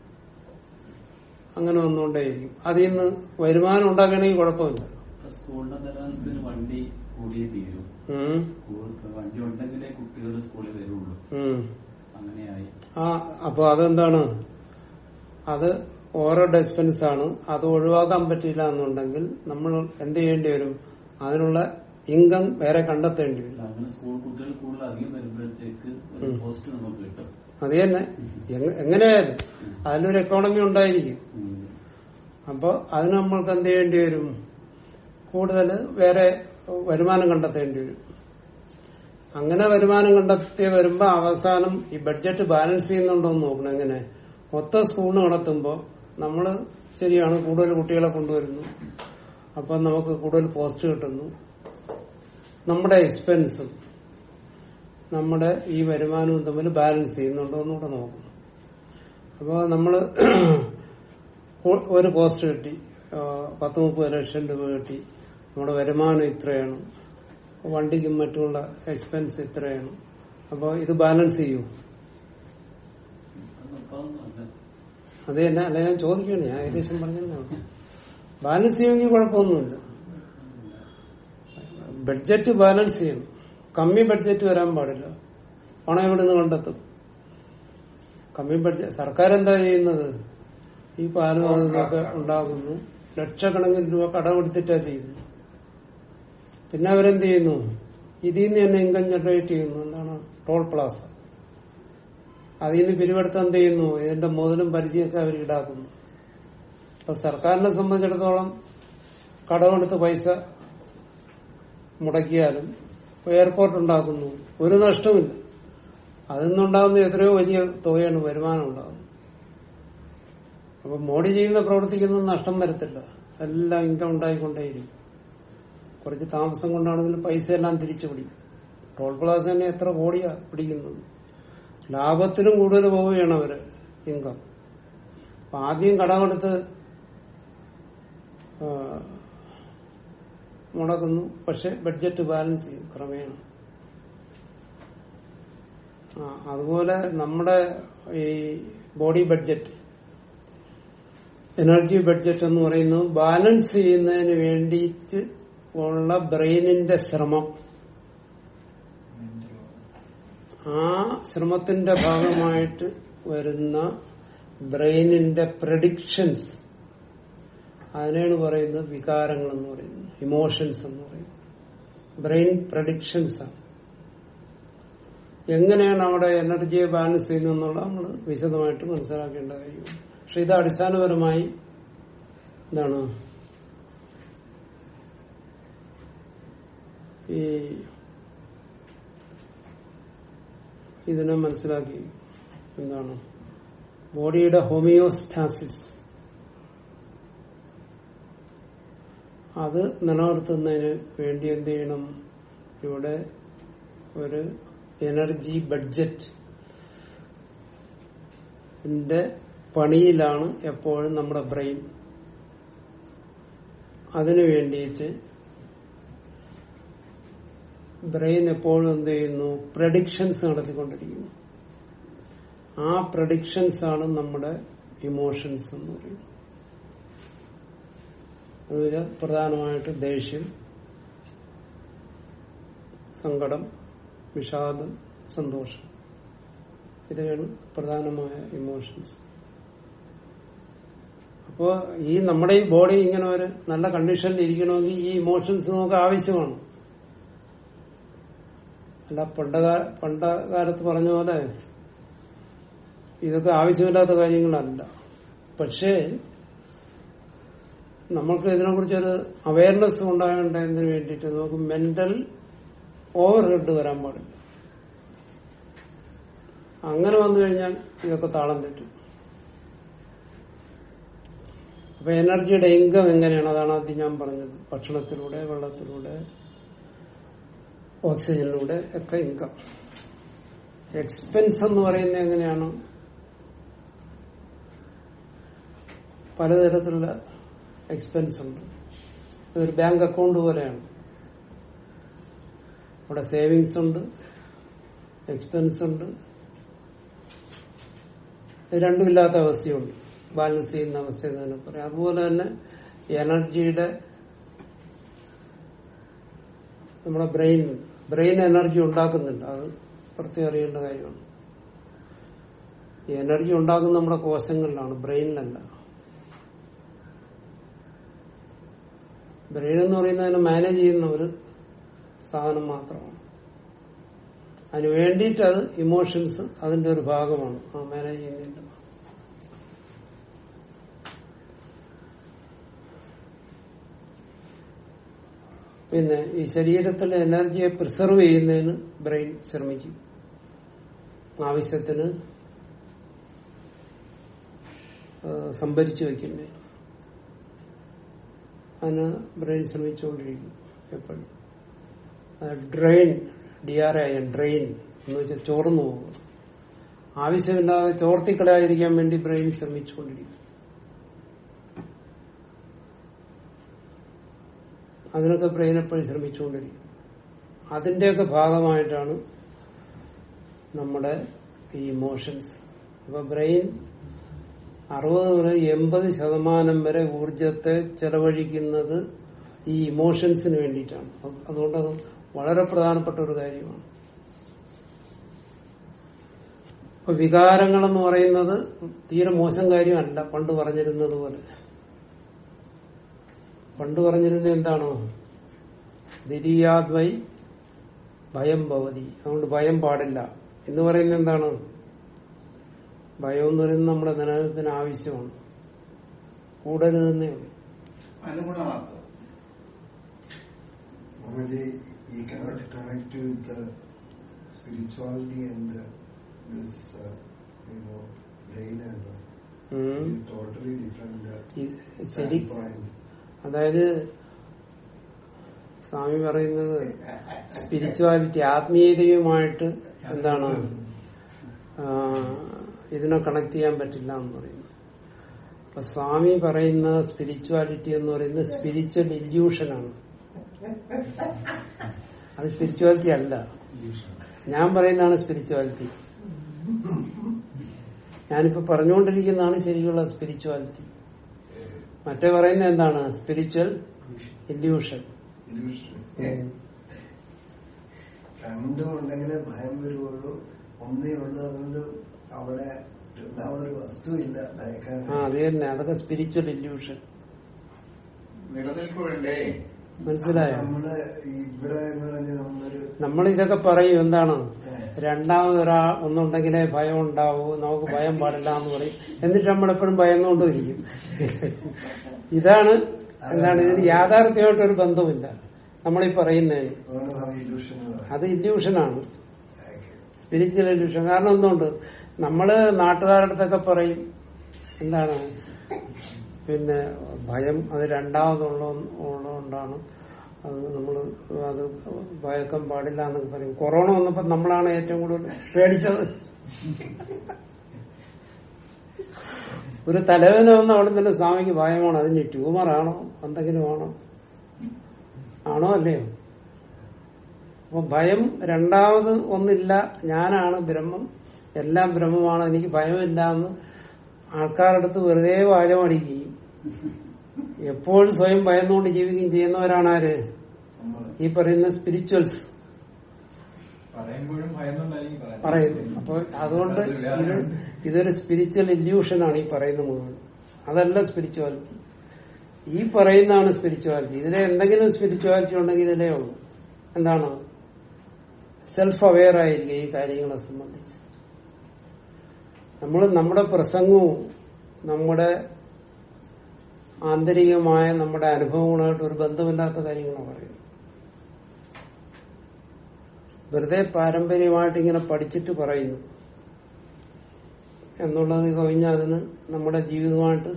അങ്ങനെ വന്നുകൊണ്ടേയിരിക്കും അതിൽ നിന്ന് വരുമാനം ഉണ്ടാക്കണമെങ്കിൽ കുഴപ്പമില്ല ഇപ്പൊ സ്കൂളിന്റെ നിലനിൽപ്പിന് വണ്ടി കൂടിയേ തീരൂ ഉം, സ്കൂൾ വണ്ടി ഉണ്ടെങ്കിലേ കുട്ടികൾ സ്കൂളിൽ വരുള്ളൂ ഉം. അങ്ങനെയായി ആ അപ്പൊ അതെന്താണ് അത് ഓരോ എക്സ്പെൻസ് ആണ് അത് ഒഴിവാക്കാൻ പറ്റില്ല എന്നുണ്ടെങ്കിൽ നമ്മൾ എന്ത് ചെയ്യേണ്ടി വരും അതിനുള്ള ഇൻകം വേറെ കണ്ടെത്തേണ്ടി വരും അല്ല, അങ്ങനെ സ്കൂൾ കുട്ടികൾ കൂടുതൽ അധികം വരുമ്പോഴത്തേക്ക് ഒരു പോസ്റ്റ് നമുക്ക് കിട്ടും അത് തന്നെ എങ്ങ- എങ്ങനെയായാലും അതിലൊരു എക്കോണമി ഉണ്ടായിരിക്കും ഉം. അപ്പൊ അതിന് നമ്മൾക്ക് എന്ത് ചെയ്യേണ്ടി വരും കൂടുതൽ വേറെ വരുമാനം കണ്ടെത്തേണ്ടി വരും അങ്ങനെ വരുമാനം കണ്ടെത്തി വരുമ്പോ അവസാനം ഈ ബഡ്ജറ്റ് ബാലൻസ് ചെയ്യുന്നുണ്ടോ എന്ന് നോക്കണം എങ്ങനെ മൊത്തം സ്കൂൾ നടത്തുമ്പോ നമ്മള് ശരിയാണ് കൂടുതൽ കുട്ടികളെ കൊണ്ടുവരുന്നു അപ്പൊ നമുക്ക് കൂടുതൽ പോസ്റ്റ് കിട്ടുന്നു നമ്മുടെ എക്സ്പെൻസും നമ്മുടെ ഈ വരുമാനവും തമ്മിൽ ബാലൻസ് ചെയ്യുന്നുണ്ടോ എന്നുകൂടെ നോക്കണം അപ്പോൾ നമ്മള് ഒ- ഒരു പോസ്റ്റ് കിട്ടി ആ, പത്ത് മുപ്പത് ലക്ഷം രൂപ കിട്ടി നമ്മുടെ വരുമാനം ഇത്രയാണ് വണ്ടിക്കും മറ്റുമുള്ള എക്സ്പെൻസ് ഇത്രയാണ് അപ്പോൾ ഇത് ബാലൻസ് ചെയ്യൂ അതൊന്നും അല്ല. അത് തന്നെ അല്ല ഞാൻ ചോദിക്കുകയാണ് ഞാൻ ഏകദേശം പറഞ്ഞതാണ് ബാലൻസ് ചെയ്യുമെങ്കിൽ കുഴപ്പമൊന്നുമില്ല ബഡ്ജറ്റ് ബാലൻസ് ചെയ്യണം കമ്മി ബഡ്ജറ്റ് വരാൻ പാടില്ല പണം എവിടെ നിന്ന് കണ്ടെത്തും കമ്മി ബഡ്ജറ്റ് സർക്കാർ എന്താ ചെയ്യുന്നത് ഈ പാലും അതും ഇതൊക്കെ ഉണ്ടാകുന്നു ലക്ഷക്കണക്കിന് രൂപ കടമെടുത്തിട്ടാ ചെയ്യുന്നു പിന്നെ അവരെന്ത് ചെയ്യുന്നു ഇതിൽ നിന്ന് തന്നെ ഇൻകം ജനറേറ്റ് ചെയ്യുന്നു എന്താണ് ടോൾ പ്ലാസ അതിൽ നിന്ന് പിരിവെടുത്ത് എന്ത് ചെയ്യുന്നു ഇതിന്റെ മുതലും പരിചയമൊക്കെ അവർ ഈടാക്കുന്നു അപ്പൊ സർക്കാരിനെ സംബന്ധിച്ചിടത്തോളം കടമെടുത്ത് പൈസ മുടക്കിയാലും ഇപ്പൊ എയർപോർട്ട് ഉണ്ടാക്കുന്നു ഒരു നഷ്ടമില്ല അതിൽ നിന്നുണ്ടാകുന്ന എത്രയോ വലിയ തുകയാണ് വരുമാനം ഉണ്ടാകുന്നത് അപ്പൊ മോഡി ചെയ്യുന്ന പ്രവർത്തിക്കുന്ന നഷ്ടം വരത്തില്ല എല്ലാം ഇൻകം ഉണ്ടായിക്കൊണ്ടേയിരിക്കും കുറച്ച് താമസം കൊണ്ടാണെങ്കിലും പൈസ എല്ലാം തിരിച്ചു പിടിക്കും ടോൾ പ്ലാസ തന്നെ എത്ര കോടിയാ പിടിക്കുന്നത് ലാഭത്തിലും കൂടുതൽ പോവുകയാണ് അവര് ഇൻകം അപ്പൊ ആദ്യം കടമെടുത്ത് ആ, മുടക്കുന്നു പക്ഷെ ബഡ്ജറ്റ് ബാലൻസ് ചെയ്യും ക്രമേണ ആ, അതുപോലെ നമ്മുടെ ഈ ബോഡി ബഡ്ജറ്റ് എനർജി ബഡ്ജറ്റ് എന്ന് പറയുന്നത് ബാലൻസ് ചെയ്യുന്നതിന് വേണ്ടിയിട്ട് ഉള്ള ബ്രെയിനിന്റെ ശ്രമം ആ ശ്രമത്തിന്റെ ഭാഗമായിട്ട് വരുന്ന ബ്രെയിനിന്റെ പ്രഡിക്ഷൻസ് അതിനാണ് പറയുന്നത് വികാരങ്ങൾ എന്ന് പറയുന്നത് ഇമോഷൻസ് എന്ന് പറയുന്നത് ബ്രെയിൻ പ്രഡിക്ഷൻസ് ആണ് എങ്ങനെയാണ് അവിടെ എനർജിയെ ബാലൻസ് ചെയ്യുന്നതെന്നുള്ള നമ്മൾ വിശദമായിട്ട് മനസ്സിലാക്കേണ്ട കാര്യമാണ് പക്ഷെ ഇത് അടിസ്ഥാനപരമായി എന്താണ് ഈ ഇതിനെ മനസ്സിലാക്കി എന്താണ് ബോഡിയുടെ ഹോമിയോസ്റ്റാസിസ് അത് നിലനിർത്തുന്നതിന് വേണ്ടി എന്ത് ചെയ്യണം ഇവിടെ ഒരു എനർജി ബഡ്ജറ്റ് ന്റെ പണിയിലാണ് എപ്പോഴും നമ്മുടെ ബ്രെയിൻ അതിനു വേണ്ടിയിട്ട് ബ്രെയിൻ എപ്പോഴും എന്ത് ചെയ്യുന്നു പ്രഡിക്ഷൻസ് നടത്തിക്കൊണ്ടിരിക്കുന്നു ആ പ്രഡിക്ഷൻസ് ആണ് നമ്മുടെ ഇമോഷൻസ് എന്ന് പറയുന്നത് എന്നുവെച്ചാൽ പ്രധാനമായിട്ട് ദേഷ്യം സങ്കടം വിഷാദം സന്തോഷം ഇതൊക്കെയാണ് പ്രധാനമായ ഇമോഷൻസ് അപ്പോ ഈ നമ്മുടെ ഈ ബോഡി ഇങ്ങനെ ഒരു നല്ല കണ്ടീഷനിൽ ഇരിക്കണമെങ്കിൽ ഈ ഇമോഷൻസ് നമുക്ക് ആവശ്യമാണ് അല്ല പണ്ടകാല പണ്ട കാലത്ത് പറഞ്ഞ പോലെ ഇതൊക്കെ ആവശ്യമില്ലാത്ത കാര്യങ്ങളല്ല പക്ഷേ നമ്മൾക്ക് ഇതിനെക്കുറിച്ചൊരു അവയർനെസ് ഉണ്ടാകേണ്ടതിന് വേണ്ടിയിട്ട് നമുക്ക് മെന്റൽ ഓവർ ഹെഡ് വരാൻ പാടില്ല അങ്ങനെ വന്നു കഴിഞ്ഞാൽ ഇതൊക്കെ താളം തെറ്റും അപ്പൊ എനർജിയുടെ ഇൻകം എങ്ങനെയാണ് അതാണ് ആദ്യം ഞാൻ പറഞ്ഞത് ഭക്ഷണത്തിലൂടെ വെള്ളത്തിലൂടെ ഓക്സിജനിലൂടെ ഒക്കെ ഇൻകം എക്സ്പെൻസ് എന്ന് പറയുന്നത് എങ്ങനെയാണ് പലതരത്തിലുള്ള എക്സ്പെൻസ് ഉണ്ട് ഇതൊരു ബാങ്ക് അക്കൗണ്ട് പോലെയാണ് അവിടെ സേവിങ്സ് ഉണ്ട് എക്സ്പെൻസ് ഉണ്ട് ഇത് രണ്ടുമില്ലാത്ത അവസ്ഥയുണ്ട് ബാലൻസ് ചെയ്യുന്ന അവസ്ഥ എന്ന് തന്നെ പറയാം അതുപോലെ തന്നെ എനർജിയുടെ നമ്മുടെ ബ്രെയിൻ ബ്രെയിൻ എനർജി ഉണ്ടാക്കുന്നുണ്ട് അത് പ്രത്യേകം അറിയേണ്ട കാര്യമാണ് ഈ എനർജി ഉണ്ടാക്കുന്ന നമ്മുടെ കോശങ്ങളിലാണ് ബ്രെയിനിലല്ല ബ്രെയിൻ എന്ന് പറയുന്നതിനെ മാനേജ് ചെയ്യുന്ന ഒരു സാധനം മാത്രമാണ് അതിന് വേണ്ടിയിട്ട് അത് ഇമോഷൻസ് അതിന്റെ ഒരു ഭാഗമാണ് ആ മാനേജ് ചെയ്യുന്നതിന്റെ ഭാഗം. പിന്നെ ഈ ശരീരത്തിലെ എനർജിയെ പ്രിസർവ് ചെയ്യുന്നതിന് ബ്രെയിൻ ശ്രമിക്കും ആവശ്യത്തിന് ആ, സംഭരിച്ചു വയ്ക്കുന്നതിന് അതിന് ബ്രെയിൻ ശ്രമിച്ചുകൊണ്ടിരിക്കും എപ്പോഴും drain D R I N drain എന്ന് വെച്ചാൽ ചോർന്നു പോകുക ആവശ്യമില്ലാതെ ചോർത്തിക്കളയാതിരിക്കാൻ വേണ്ടി ബ്രെയിൻ ശ്രമിച്ചുകൊണ്ടിരിക്കും അതിനൊക്കെ ബ്രെയിൻ എപ്പോഴും ശ്രമിച്ചുകൊണ്ടിരിക്കും അതിന്റെയൊക്കെ ഭാഗമായിട്ടാണ് നമ്മുടെ ഈ ഇമോഷൻസ് അപ്പൊ ബ്രെയിൻ അറുപത് മുതൽ എൺപത് ശതമാനം വരെ ഊർജത്തെ ചെലവഴിക്കുന്നത് ഈ ഇമോഷൻസിന് വേണ്ടിയിട്ടാണ് അത് അതുകൊണ്ട് അത് വളരെ പ്രധാനപ്പെട്ട ഒരു കാര്യമാണ് ഇപ്പൊ വികാരങ്ങളെന്ന് പറയുന്നത് തീരെ മോശം കാര്യമല്ല പണ്ട് പറഞ്ഞിരുന്നത് പോലെ പണ്ട് പറഞ്ഞിരുന്നത് എന്താണോ ദിരിയാദ്വൈ ഭയം ഭവതി അതുകൊണ്ട് ഭയം പാടില്ല എന്ന് പറയുന്നത് എന്താണ് ഭയം എന്ന് പറയുന്നത് നമ്മുടെ നിലനിൽപ്പിന് ആവശ്യമാണ് കൂടരുതെന്നേ ഉള്ളൂ അനുഗുണമാക്കുക Swamiji, you cannot connect with the spirituality and the, this, uh, you know, brain and all. ഉം. It's totally different. Uh, ഈ ശരി standpoint. അതായത് സ്വാമി പറയുന്നത് സ്പിരിച്വാലിറ്റി ആത്മീയതയുമായിട്ട് എന്താണ് ആ, ഇതിനെ കണക്ട് ചെയ്യാൻ പറ്റില്ല എന്ന് പറയുന്നു അപ്പൊ സ്വാമി പറയുന്ന സ്പിരിച്വാലിറ്റി എന്ന് പറയുന്നത് സ്പിരിച്വൽ ഇല്യൂഷനാണ് അത് സ്പിരിച്വാലിറ്റി അല്ല ഞാൻ പറയുന്നതാണ് സ്പിരിച്വാലിറ്റി ഞാനിപ്പോ പറഞ്ഞുകൊണ്ടിരിക്കുന്നതാണ് ശരിക്കുള്ള സ്പിരിച്വാലിറ്റി മറ്റേ പറയുന്നത് എന്താണ് സ്പിരിച്വൽ ഇല്യൂഷൻ Illusion. രണ്ടും ഉണ്ടെങ്കിലേ ഭയം വരുവുള്ളൂ ഒന്നേ ഉള്ളൂ അതുകൊണ്ട് അവിടെ രണ്ടാമതൊരു വസ്തുവില്ല ഭയക്കാൻ ആ അത് തന്നെ അതൊക്കെ സ്പിരിച്വൽ ഇല്യൂഷൻ നിലനിൽപ്പ് വേണ്ടേ മനസ്സിലായോ നമ്മള് ഇവിടെ എന്ന് പറഞ്ഞ നമ്മളൊരു നമ്മൾ ഇതൊക്കെ പറയും എന്താണ് ഏഹ്, രണ്ടാമതൊരാ ഒന്നുണ്ടെങ്കിലേ ഭയം ഉണ്ടാവൂ നമുക്ക് ഭയം പാടില്ല എന്ന് പറയും എന്നിട്ട് നമ്മളെപ്പോഴും ഭയന്നുകൊണ്ടിരിക്കും ഇതാണ് എന്താണ് ഇതിന് യാഥാർത്ഥ്യമായിട്ടൊരു ബന്ധമില്ല നമ്മളീ പറയുന്നതിന് അതുകൊണ്ട് നമ്മൾ ഇല്യൂഷൻ എന്ന് പറയാം അത് ഇല്യൂഷനാണ് സ്പിരിച്വൽ ഇല്യൂഷൻ കാരണം എന്തുകൊണ്ട് നമ്മള് നാട്ടുകാരുടെ അടുത്തൊക്കെ പറയും എന്താണ് പിന്നെ ഭയം അത് രണ്ടാമതുള്ള ഉള്ളതുകൊണ്ടാണ് അത് നമ്മൾ അത് ഭയക്കാൻ പാടില്ല എന്നൊക്കെ പറയും കൊറോണ വന്നപ്പോ നമ്മളാണ് ഏറ്റവും കൂടുതൽ പേടിച്ചത് ഒരു തലവേദന വന്ന അവിടെ തന്നെ സ്വാമിക്ക് ഭയമാണ് അതിന് ട്യൂമറാണോ എന്തെങ്കിലും ആണോ ആണോ അല്ലയോ അപ്പൊ ഭയം രണ്ടാമത് ഒന്നില്ല ഞാനാണ് ബ്രഹ്മം എല്ലാം ബ്രഹ്മമാണ് എനിക്ക് ഭയമില്ല എന്ന് ആൾക്കാരുടെ അടുത്ത് വെറുതെ വാചമടിക്കുകയും എപ്പോഴും സ്വയം ഭയന്നുകൊണ്ട് ജീവിക്കുകയും ചെയ്യുന്നവരാണ് ആര് നമ്മള് ഈ പറയുന്ന സ്പിരിച്വൽസ് പറയുമ്പോഴും ഭയന്നുണ്ടായിരിക്കും പറയാൻ പറയുന്നു അപ്പൊ അതുകൊണ്ട് ഇത് ഇതൊരു സ്പിരിച്വൽ ഇല്യൂഷനാണ് ഈ പറയുന്ന മുഴുവൻ അതല്ല സ്പിരിച്വാലിറ്റി ഈ പറയുന്നതാണ് സ്പിരിച്വാലിറ്റി ഇതിലെ എന്തെങ്കിലും സ്പിരിച്വാലിറ്റി ഉണ്ടെങ്കിൽ ഇതിലേ ഉള്ളൂ എന്താണ് സെൽഫ് അവെയർ ആയിരിക്കുക ഈ കാര്യങ്ങളെ സംബന്ധിച്ച് നമ്മൾ നമ്മുടെ പ്രസംഗവും നമ്മുടെ ആന്തരികമായ നമ്മുടെ അനുഭവങ്ങളായിട്ട് ഒരു ബന്ധമില്ലാത്ത കാര്യങ്ങളാണ് പറയുന്നത് വെറുതെ പാരമ്പര്യമായിട്ട് ഇങ്ങനെ പഠിച്ചിട്ട് പറയുന്നു എന്നുള്ളത് കഴിഞ്ഞാൽ അതിന് നമ്മുടെ ജീവിതമായിട്ട്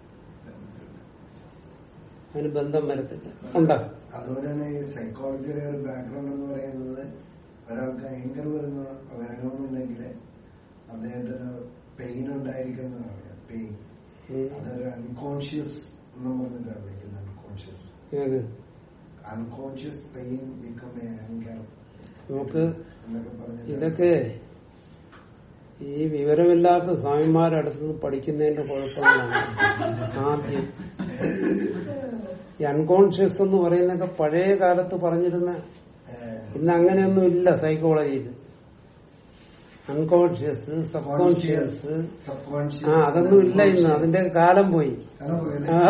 അതിന് ബന്ധം വരത്തില്ല ഉണ്ടോ അതുപോലെ തന്നെ ഈ സൈക്കോളജിയുടെ ഒരു ബാക്ക്ഗ്രൗണ്ട് എന്ന് പറയുന്നത് ഒരാൾക്ക് ഭയങ്കര വരുന്ന വരണമെന്നുണ്ടെങ്കിൽ അദ്ദേഹത്തിന് പെയിൻ ഉണ്ടായിരിക്കും എന്ന് പറയാം പെയിൻ ഉം. അതൊരു അൺകോൺഷ്യസ് എന്ന് പറഞ്ഞിട്ടാണ് വിളിക്കുന്നത് അൺകോൺഷ്യസ് ഏത് unconscious pain become a anchor നമുക്ക് എന്നൊക്കെ പറഞ്ഞിട്ട് ഇതൊക്കെ ഈ വിവരമില്ലാത്ത സ്വാമിമാരടുത്ത് നിന്ന് പഠിക്കുന്നതിന്റെ കുഴപ്പങ്ങളാണ് ആദ്യം ഈ അൺകോൺഷ്യസ് എന്ന് പറയുന്നൊക്കെ പഴയ കാലത്ത് പറഞ്ഞിരുന്ന ഏഹ്, ഇന്ന് അങ്ങനെയൊന്നും ഇല്ല സൈക്കോളജിയിൽ അൺകോൺഷ്യസ് സബ് കോൺഷ്യസ് subconscious, ആ അതൊന്നും ഇല്ല ഇന്ന് അതിന്റെ കാലം പോയി അതാണ് പോയത്. ആ.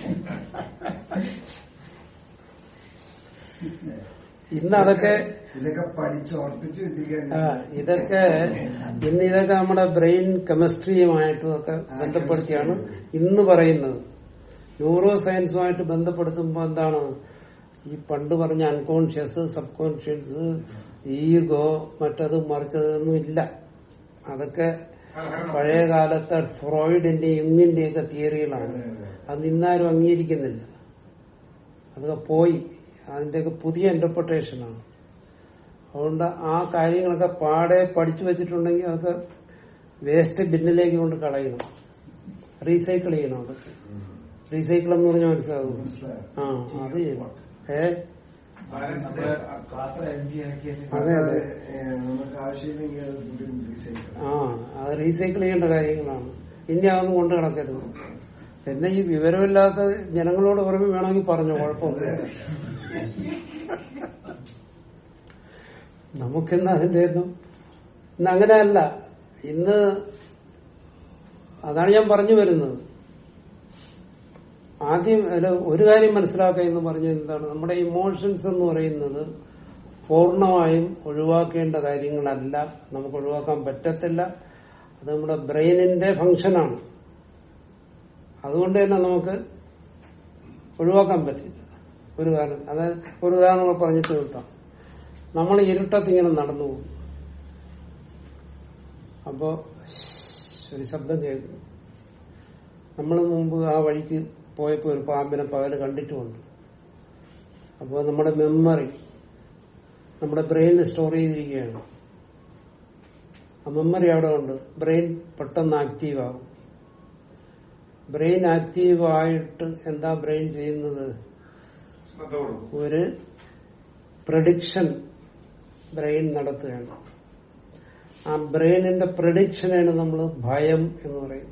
ഇന്ന് അതൊക്കെ ഇതൊക്കെ പഠിച്ച് ഉറപ്പിച്ചു വെച്ചിരിക്കാൻ ആ, ഇതൊക്കെ ഇന്ന് ഇതൊക്കെ നമ്മുടെ ബ്രെയിൻ കെമിസ്ട്രിയുമായിട്ടും ഒക്കെ ബന്ധപ്പെടുത്തിയാണ് ഇന്ന് പറയുന്നത് ന്യൂറോ സയൻസുമായിട്ട് ബന്ധപ്പെടുത്തുമ്പോ എന്താണ് ഈ പണ്ട് പറഞ്ഞ അൺകോൺഷ്യസ് സബ് കോൺഷ്യസ് ഈഗോ മറ്റത് മറിച്ചത് ഒന്നും ഇല്ല അതൊക്കെ പഴയ കാലത്തെ ഫ്രോയിഡിന്റെ യുങ്ങിന്റെ ഒക്കെ തിയറികളാണ് അതെ, അതെ. അത് ഇന്നാരും അംഗീകരിക്കുന്നില്ല അതൊക്കെ പോയി അതിന്റെയൊക്കെ പുതിയ ഇന്റർപ്രിട്ടേഷനാണ് അതുകൊണ്ട് ആ കാര്യങ്ങളൊക്കെ പാടെ പഠിച്ചു വെച്ചിട്ടുണ്ടെങ്കിൽ അതൊക്കെ വേസ്റ്റ് ബിന്നിലേക്ക് കൊണ്ട് കളയണം റീസൈക്കിൾ ചെയ്യണം അതൊക്കെ റീസൈക്കിൾ എന്ന് പറഞ്ഞാൽ മനസ്സിലാകും മനസ്സിലായോ? ആ അത് ചെയ്യണം ഏ നമ്മുടെ പാത്രം എം ജി ആക്കിയാൽ അതെ, അതെ. ഏഹ്, നമുക്ക് ആവശ്യമില്ലെങ്കിൽ അത് വീണ്ടും recycle ആ അത് റീസൈക്കിൾ ചെയ്യേണ്ട കാര്യങ്ങളാണ് ഇനി അതൊന്നും കൊണ്ട് കിടക്കരുത് പിന്നെ ഈ വിവരമില്ലാത്ത ജനങ്ങളോട് പറയുമ്പോൾ വേണമെങ്കിൽ പറഞ്ഞു കുഴപ്പമൊന്നുമില്ല നമുക്കിന്ന് അതിന്റെ ഒന്നും ഇന്ന് അങ്ങനെയല്ല ഇന്ന് അതാണ് ഞാൻ പറഞ്ഞു വരുന്നത് ആദ്യം അല്ല, ഒരു കാര്യം മനസ്സിലാക്കുക എന്ന് പറഞ്ഞ എന്താണ് നമ്മുടെ ഇമോഷൻസ് എന്ന് പറയുന്നത് പൂർണ്ണമായും ഒഴിവാക്കേണ്ട കാര്യങ്ങളല്ല നമുക്ക് ഒഴിവാക്കാൻ പറ്റത്തില്ല അത് നമ്മുടെ ബ്രെയിനിന്റെ ഫങ്ഷനാണ് അതുകൊണ്ട് തന്നെ നമുക്ക് ഒഴിവാക്കാൻ പറ്റില്ല ഒരു കാരണം അത് ഒരു ഉദാഹരണം കൂടെ പറഞ്ഞിട്ട് നിർത്താം നമ്മൾ ഇരുട്ടത്ത് ഇങ്ങനെ നടന്നു പോകും അപ്പോ ഒരു ശബ്ദം കേൾക്കുന്നു നമ്മൾ മുമ്പ് ആ വഴിക്ക് പോയപ്പോ ഒരു പാമ്പിനെ പകല് കണ്ടിട്ടുമുണ്ട് അപ്പോൾ നമ്മുടെ മെമ്മറി നമ്മുടെ ബ്രെയിനിൽ സ്റ്റോർ ചെയ്തിരിക്കുകയാണ് ആ മെമ്മറി അവിടെ ഉണ്ട് ബ്രെയിൻ പെട്ടെന്ന് ആക്റ്റീവ് ആകും ബ്രെയിൻ ആക്റ്റീവ് ആയിട്ട് എന്താ ബ്രെയിൻ ചെയ്യുന്നത് ശ്രദ്ധ കൊടുക്കും ഒരു പ്രഡിക്ഷൻ ബ്രെയിൻ നടത്തുകയാണ് ആ ബ്രെയിനിന്റെ പ്രഡിക്ഷനാണ് നമ്മൾ ഭയം എന്ന് പറയുന്നത്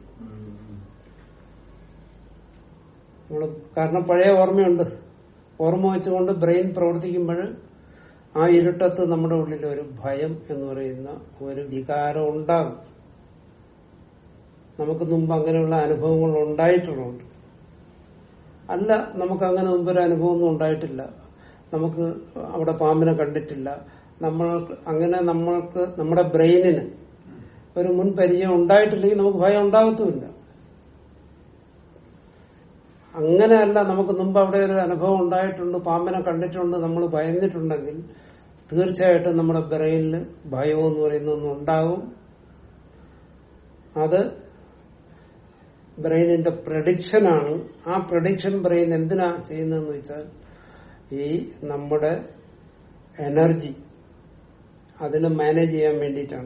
നമ്മള് കാരണം പഴയ ഓർമ്മയുണ്ട് ഓർമ്മ വെച്ചുകൊണ്ട് ബ്രെയിൻ പ്രവർത്തിക്കുമ്പോൾ ആ ഇരുട്ടത്ത് നമ്മുടെ ഉള്ളിൽ ഒരു ഭയം എന്ന് പറയുന്ന ഒരു വികാരം ഉണ്ടാകും നമുക്ക് മുമ്പ് അങ്ങനെയുള്ള അനുഭവങ്ങൾ ഉണ്ടായിട്ടുള്ളതുണ്ട് അല്ല നമുക്ക് അങ്ങനെ മുമ്പ് ഒരു അനുഭവമൊന്നും ഉണ്ടായിട്ടില്ല നമുക്ക് അവിടെ പാമ്പിനെ കണ്ടിട്ടില്ല നമ്മൾ അങ്ങനെ നമ്മൾക്ക് നമ്മുടെ ബ്രെയിനിന് ഒരു മുൻ പരിചയം ഉണ്ടായിട്ടില്ലെങ്കിൽ നമുക്ക് ഭയം ഉണ്ടാകത്തുമില്ല അങ്ങനെയല്ല നമുക്ക് മുമ്പ് അവിടെ ഒരു അനുഭവം ഉണ്ടായിട്ടുണ്ട് പാമ്പിനെ കണ്ടിട്ടുണ്ട് നമ്മൾ ഭയന്നിട്ടുണ്ടെങ്കിൽ തീർച്ചയായിട്ടും നമ്മുടെ ബ്രെയിനിൽ ഭയം എന്ന് പറയുന്ന ഒന്നും ഉണ്ടാകും അത് ബ്രെയിനിന്റെ പ്രഡിക്ഷനാണ് ആ പ്രഡിക്ഷൻ ബ്രെയിൻ എന്തിനാ ചെയ്യുന്നതെന്ന് വെച്ചാൽ ഈ നമ്മുടെ എനർജി അതിനെ മാനേജ് ചെയ്യാൻ വേണ്ടിയിട്ടാണ്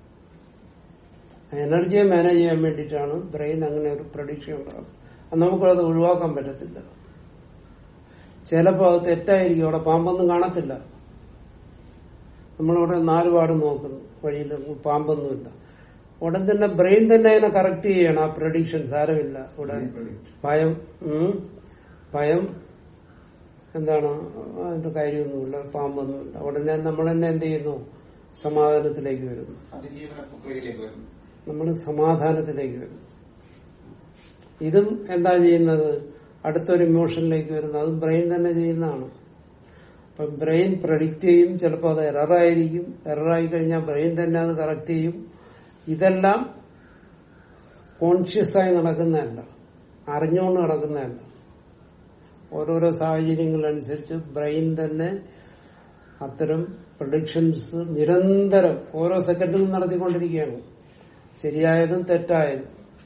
എനർജിയെ മാനേജ് ചെയ്യാൻ വേണ്ടിയിട്ടാണ് ബ്രെയിൻ അങ്ങനെ ഒരു പ്രഡിക്ഷൻ ഉണ്ടാകുന്നത് അത് നമുക്കത് ഒഴിവാക്കാൻ പറ്റത്തില്ല ചിലപ്പോൾ അത് തെറ്റായിരിക്കും അവിടെ പാമ്പൊന്നും കാണത്തില്ല നമ്മളിവിടെ നാലുപാട് നോക്കുന്നു വഴിയിൽ പാമ്പൊന്നുമില്ല ഉടൻ തന്നെ ബ്രെയിൻ തന്നെ അതിനെ കറക്റ്റ് ചെയ്യണം ആ പ്രഡിക്ഷൻ സാരമില്ല ഇവിടെ ഭയം ഉം, ഭയം എന്താണ് അതിന്റെ കാര്യമൊന്നുമില്ല പാമ്പൊന്നുമില്ല ഉടനെ നമ്മൾ തന്നെ എന്ത് ചെയ്യുന്നു സമാധാനത്തിലേക്ക് വരുന്നു അതിജീവന പ്രക്രിയയിലേക്ക് വരുന്നു നമ്മൾ സമാധാനത്തിലേക്ക് വരുന്നു ഇതും എന്താ ചെയ്യുന്നത് അടുത്തൊരു ഇമോഷനിലേക്ക് വരുന്നു അതും ബ്രെയിൻ തന്നെ ചെയ്യുന്നതാണ് അപ്പൊ ബ്രെയിൻ പ്രഡിക്റ്റ് ചെയ്യും ചിലപ്പോൾ അത് എററായിരിക്കും എററായി കഴിഞ്ഞാൽ ബ്രെയിൻ തന്നെ അത് കറക്റ്റ് ചെയ്യും ഇതെല്ലാം കോൺഷ്യസ് ആയി നടക്കുന്നതല്ല അറിഞ്ഞുകൊണ്ട് നടക്കുന്നതല്ല ഓരോരോ സാഹചര്യങ്ങളനുസരിച്ച് ബ്രെയിൻ തന്നെ അത്തരം പ്രഡിക്ഷൻസ് നിരന്തരം ഓരോ സെക്കൻഡിലും നടത്തിക്കൊണ്ടിരിക്കുകയാണ് ശരിയായതും തെറ്റായതും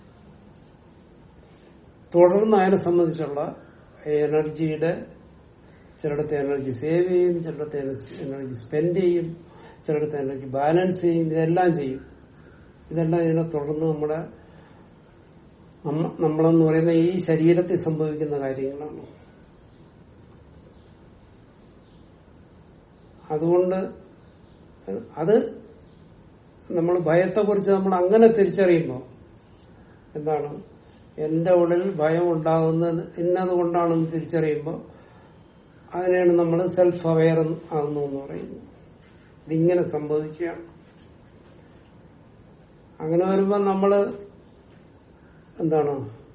തുടർന്ന് അതിനെ സംബന്ധിച്ചുള്ള എനർജിയുടെ ചിലയിടത്ത് എനർജി സേവ് ചെയ്യും ചിലയിടത്ത് എനർജി സ്പെൻഡ് ചെയ്യും ചിലയിടത്ത് എനർജി ബാലൻസ് ചെയ്യും ഇതെല്ലാം ചെയ്യും ഇതെല്ലാം ഇതിനെ തുടർന്ന് നമ്മുടെ നമ്മ- നമ്മളെന്ന് പറയുന്ന ഈ ശരീരത്തിൽ സംഭവിക്കുന്ന കാര്യങ്ങളാണ് അതുകൊണ്ട് അത് നമ്മൾ ഭയത്തെക്കുറിച്ച് നമ്മൾ അങ്ങനെ തിരിച്ചറിയുമ്പോൾ എന്താണ് എന്റെ ഉള്ളിൽ ഭയം ഉണ്ടാകുന്നത് ഇന്നത് കൊണ്ടാണെന്ന് തിരിച്ചറിയുമ്പോൾ അതിനെയാണ് നമ്മൾ സെൽഫ് അവെയർ ആകുന്നു എന്ന് പറയുന്നത് ഇതിങ്ങനെ സംഭവിക്കുകയാണ് അങ്ങനെ വരുമ്പോൾ നമ്മള് എന്താണ്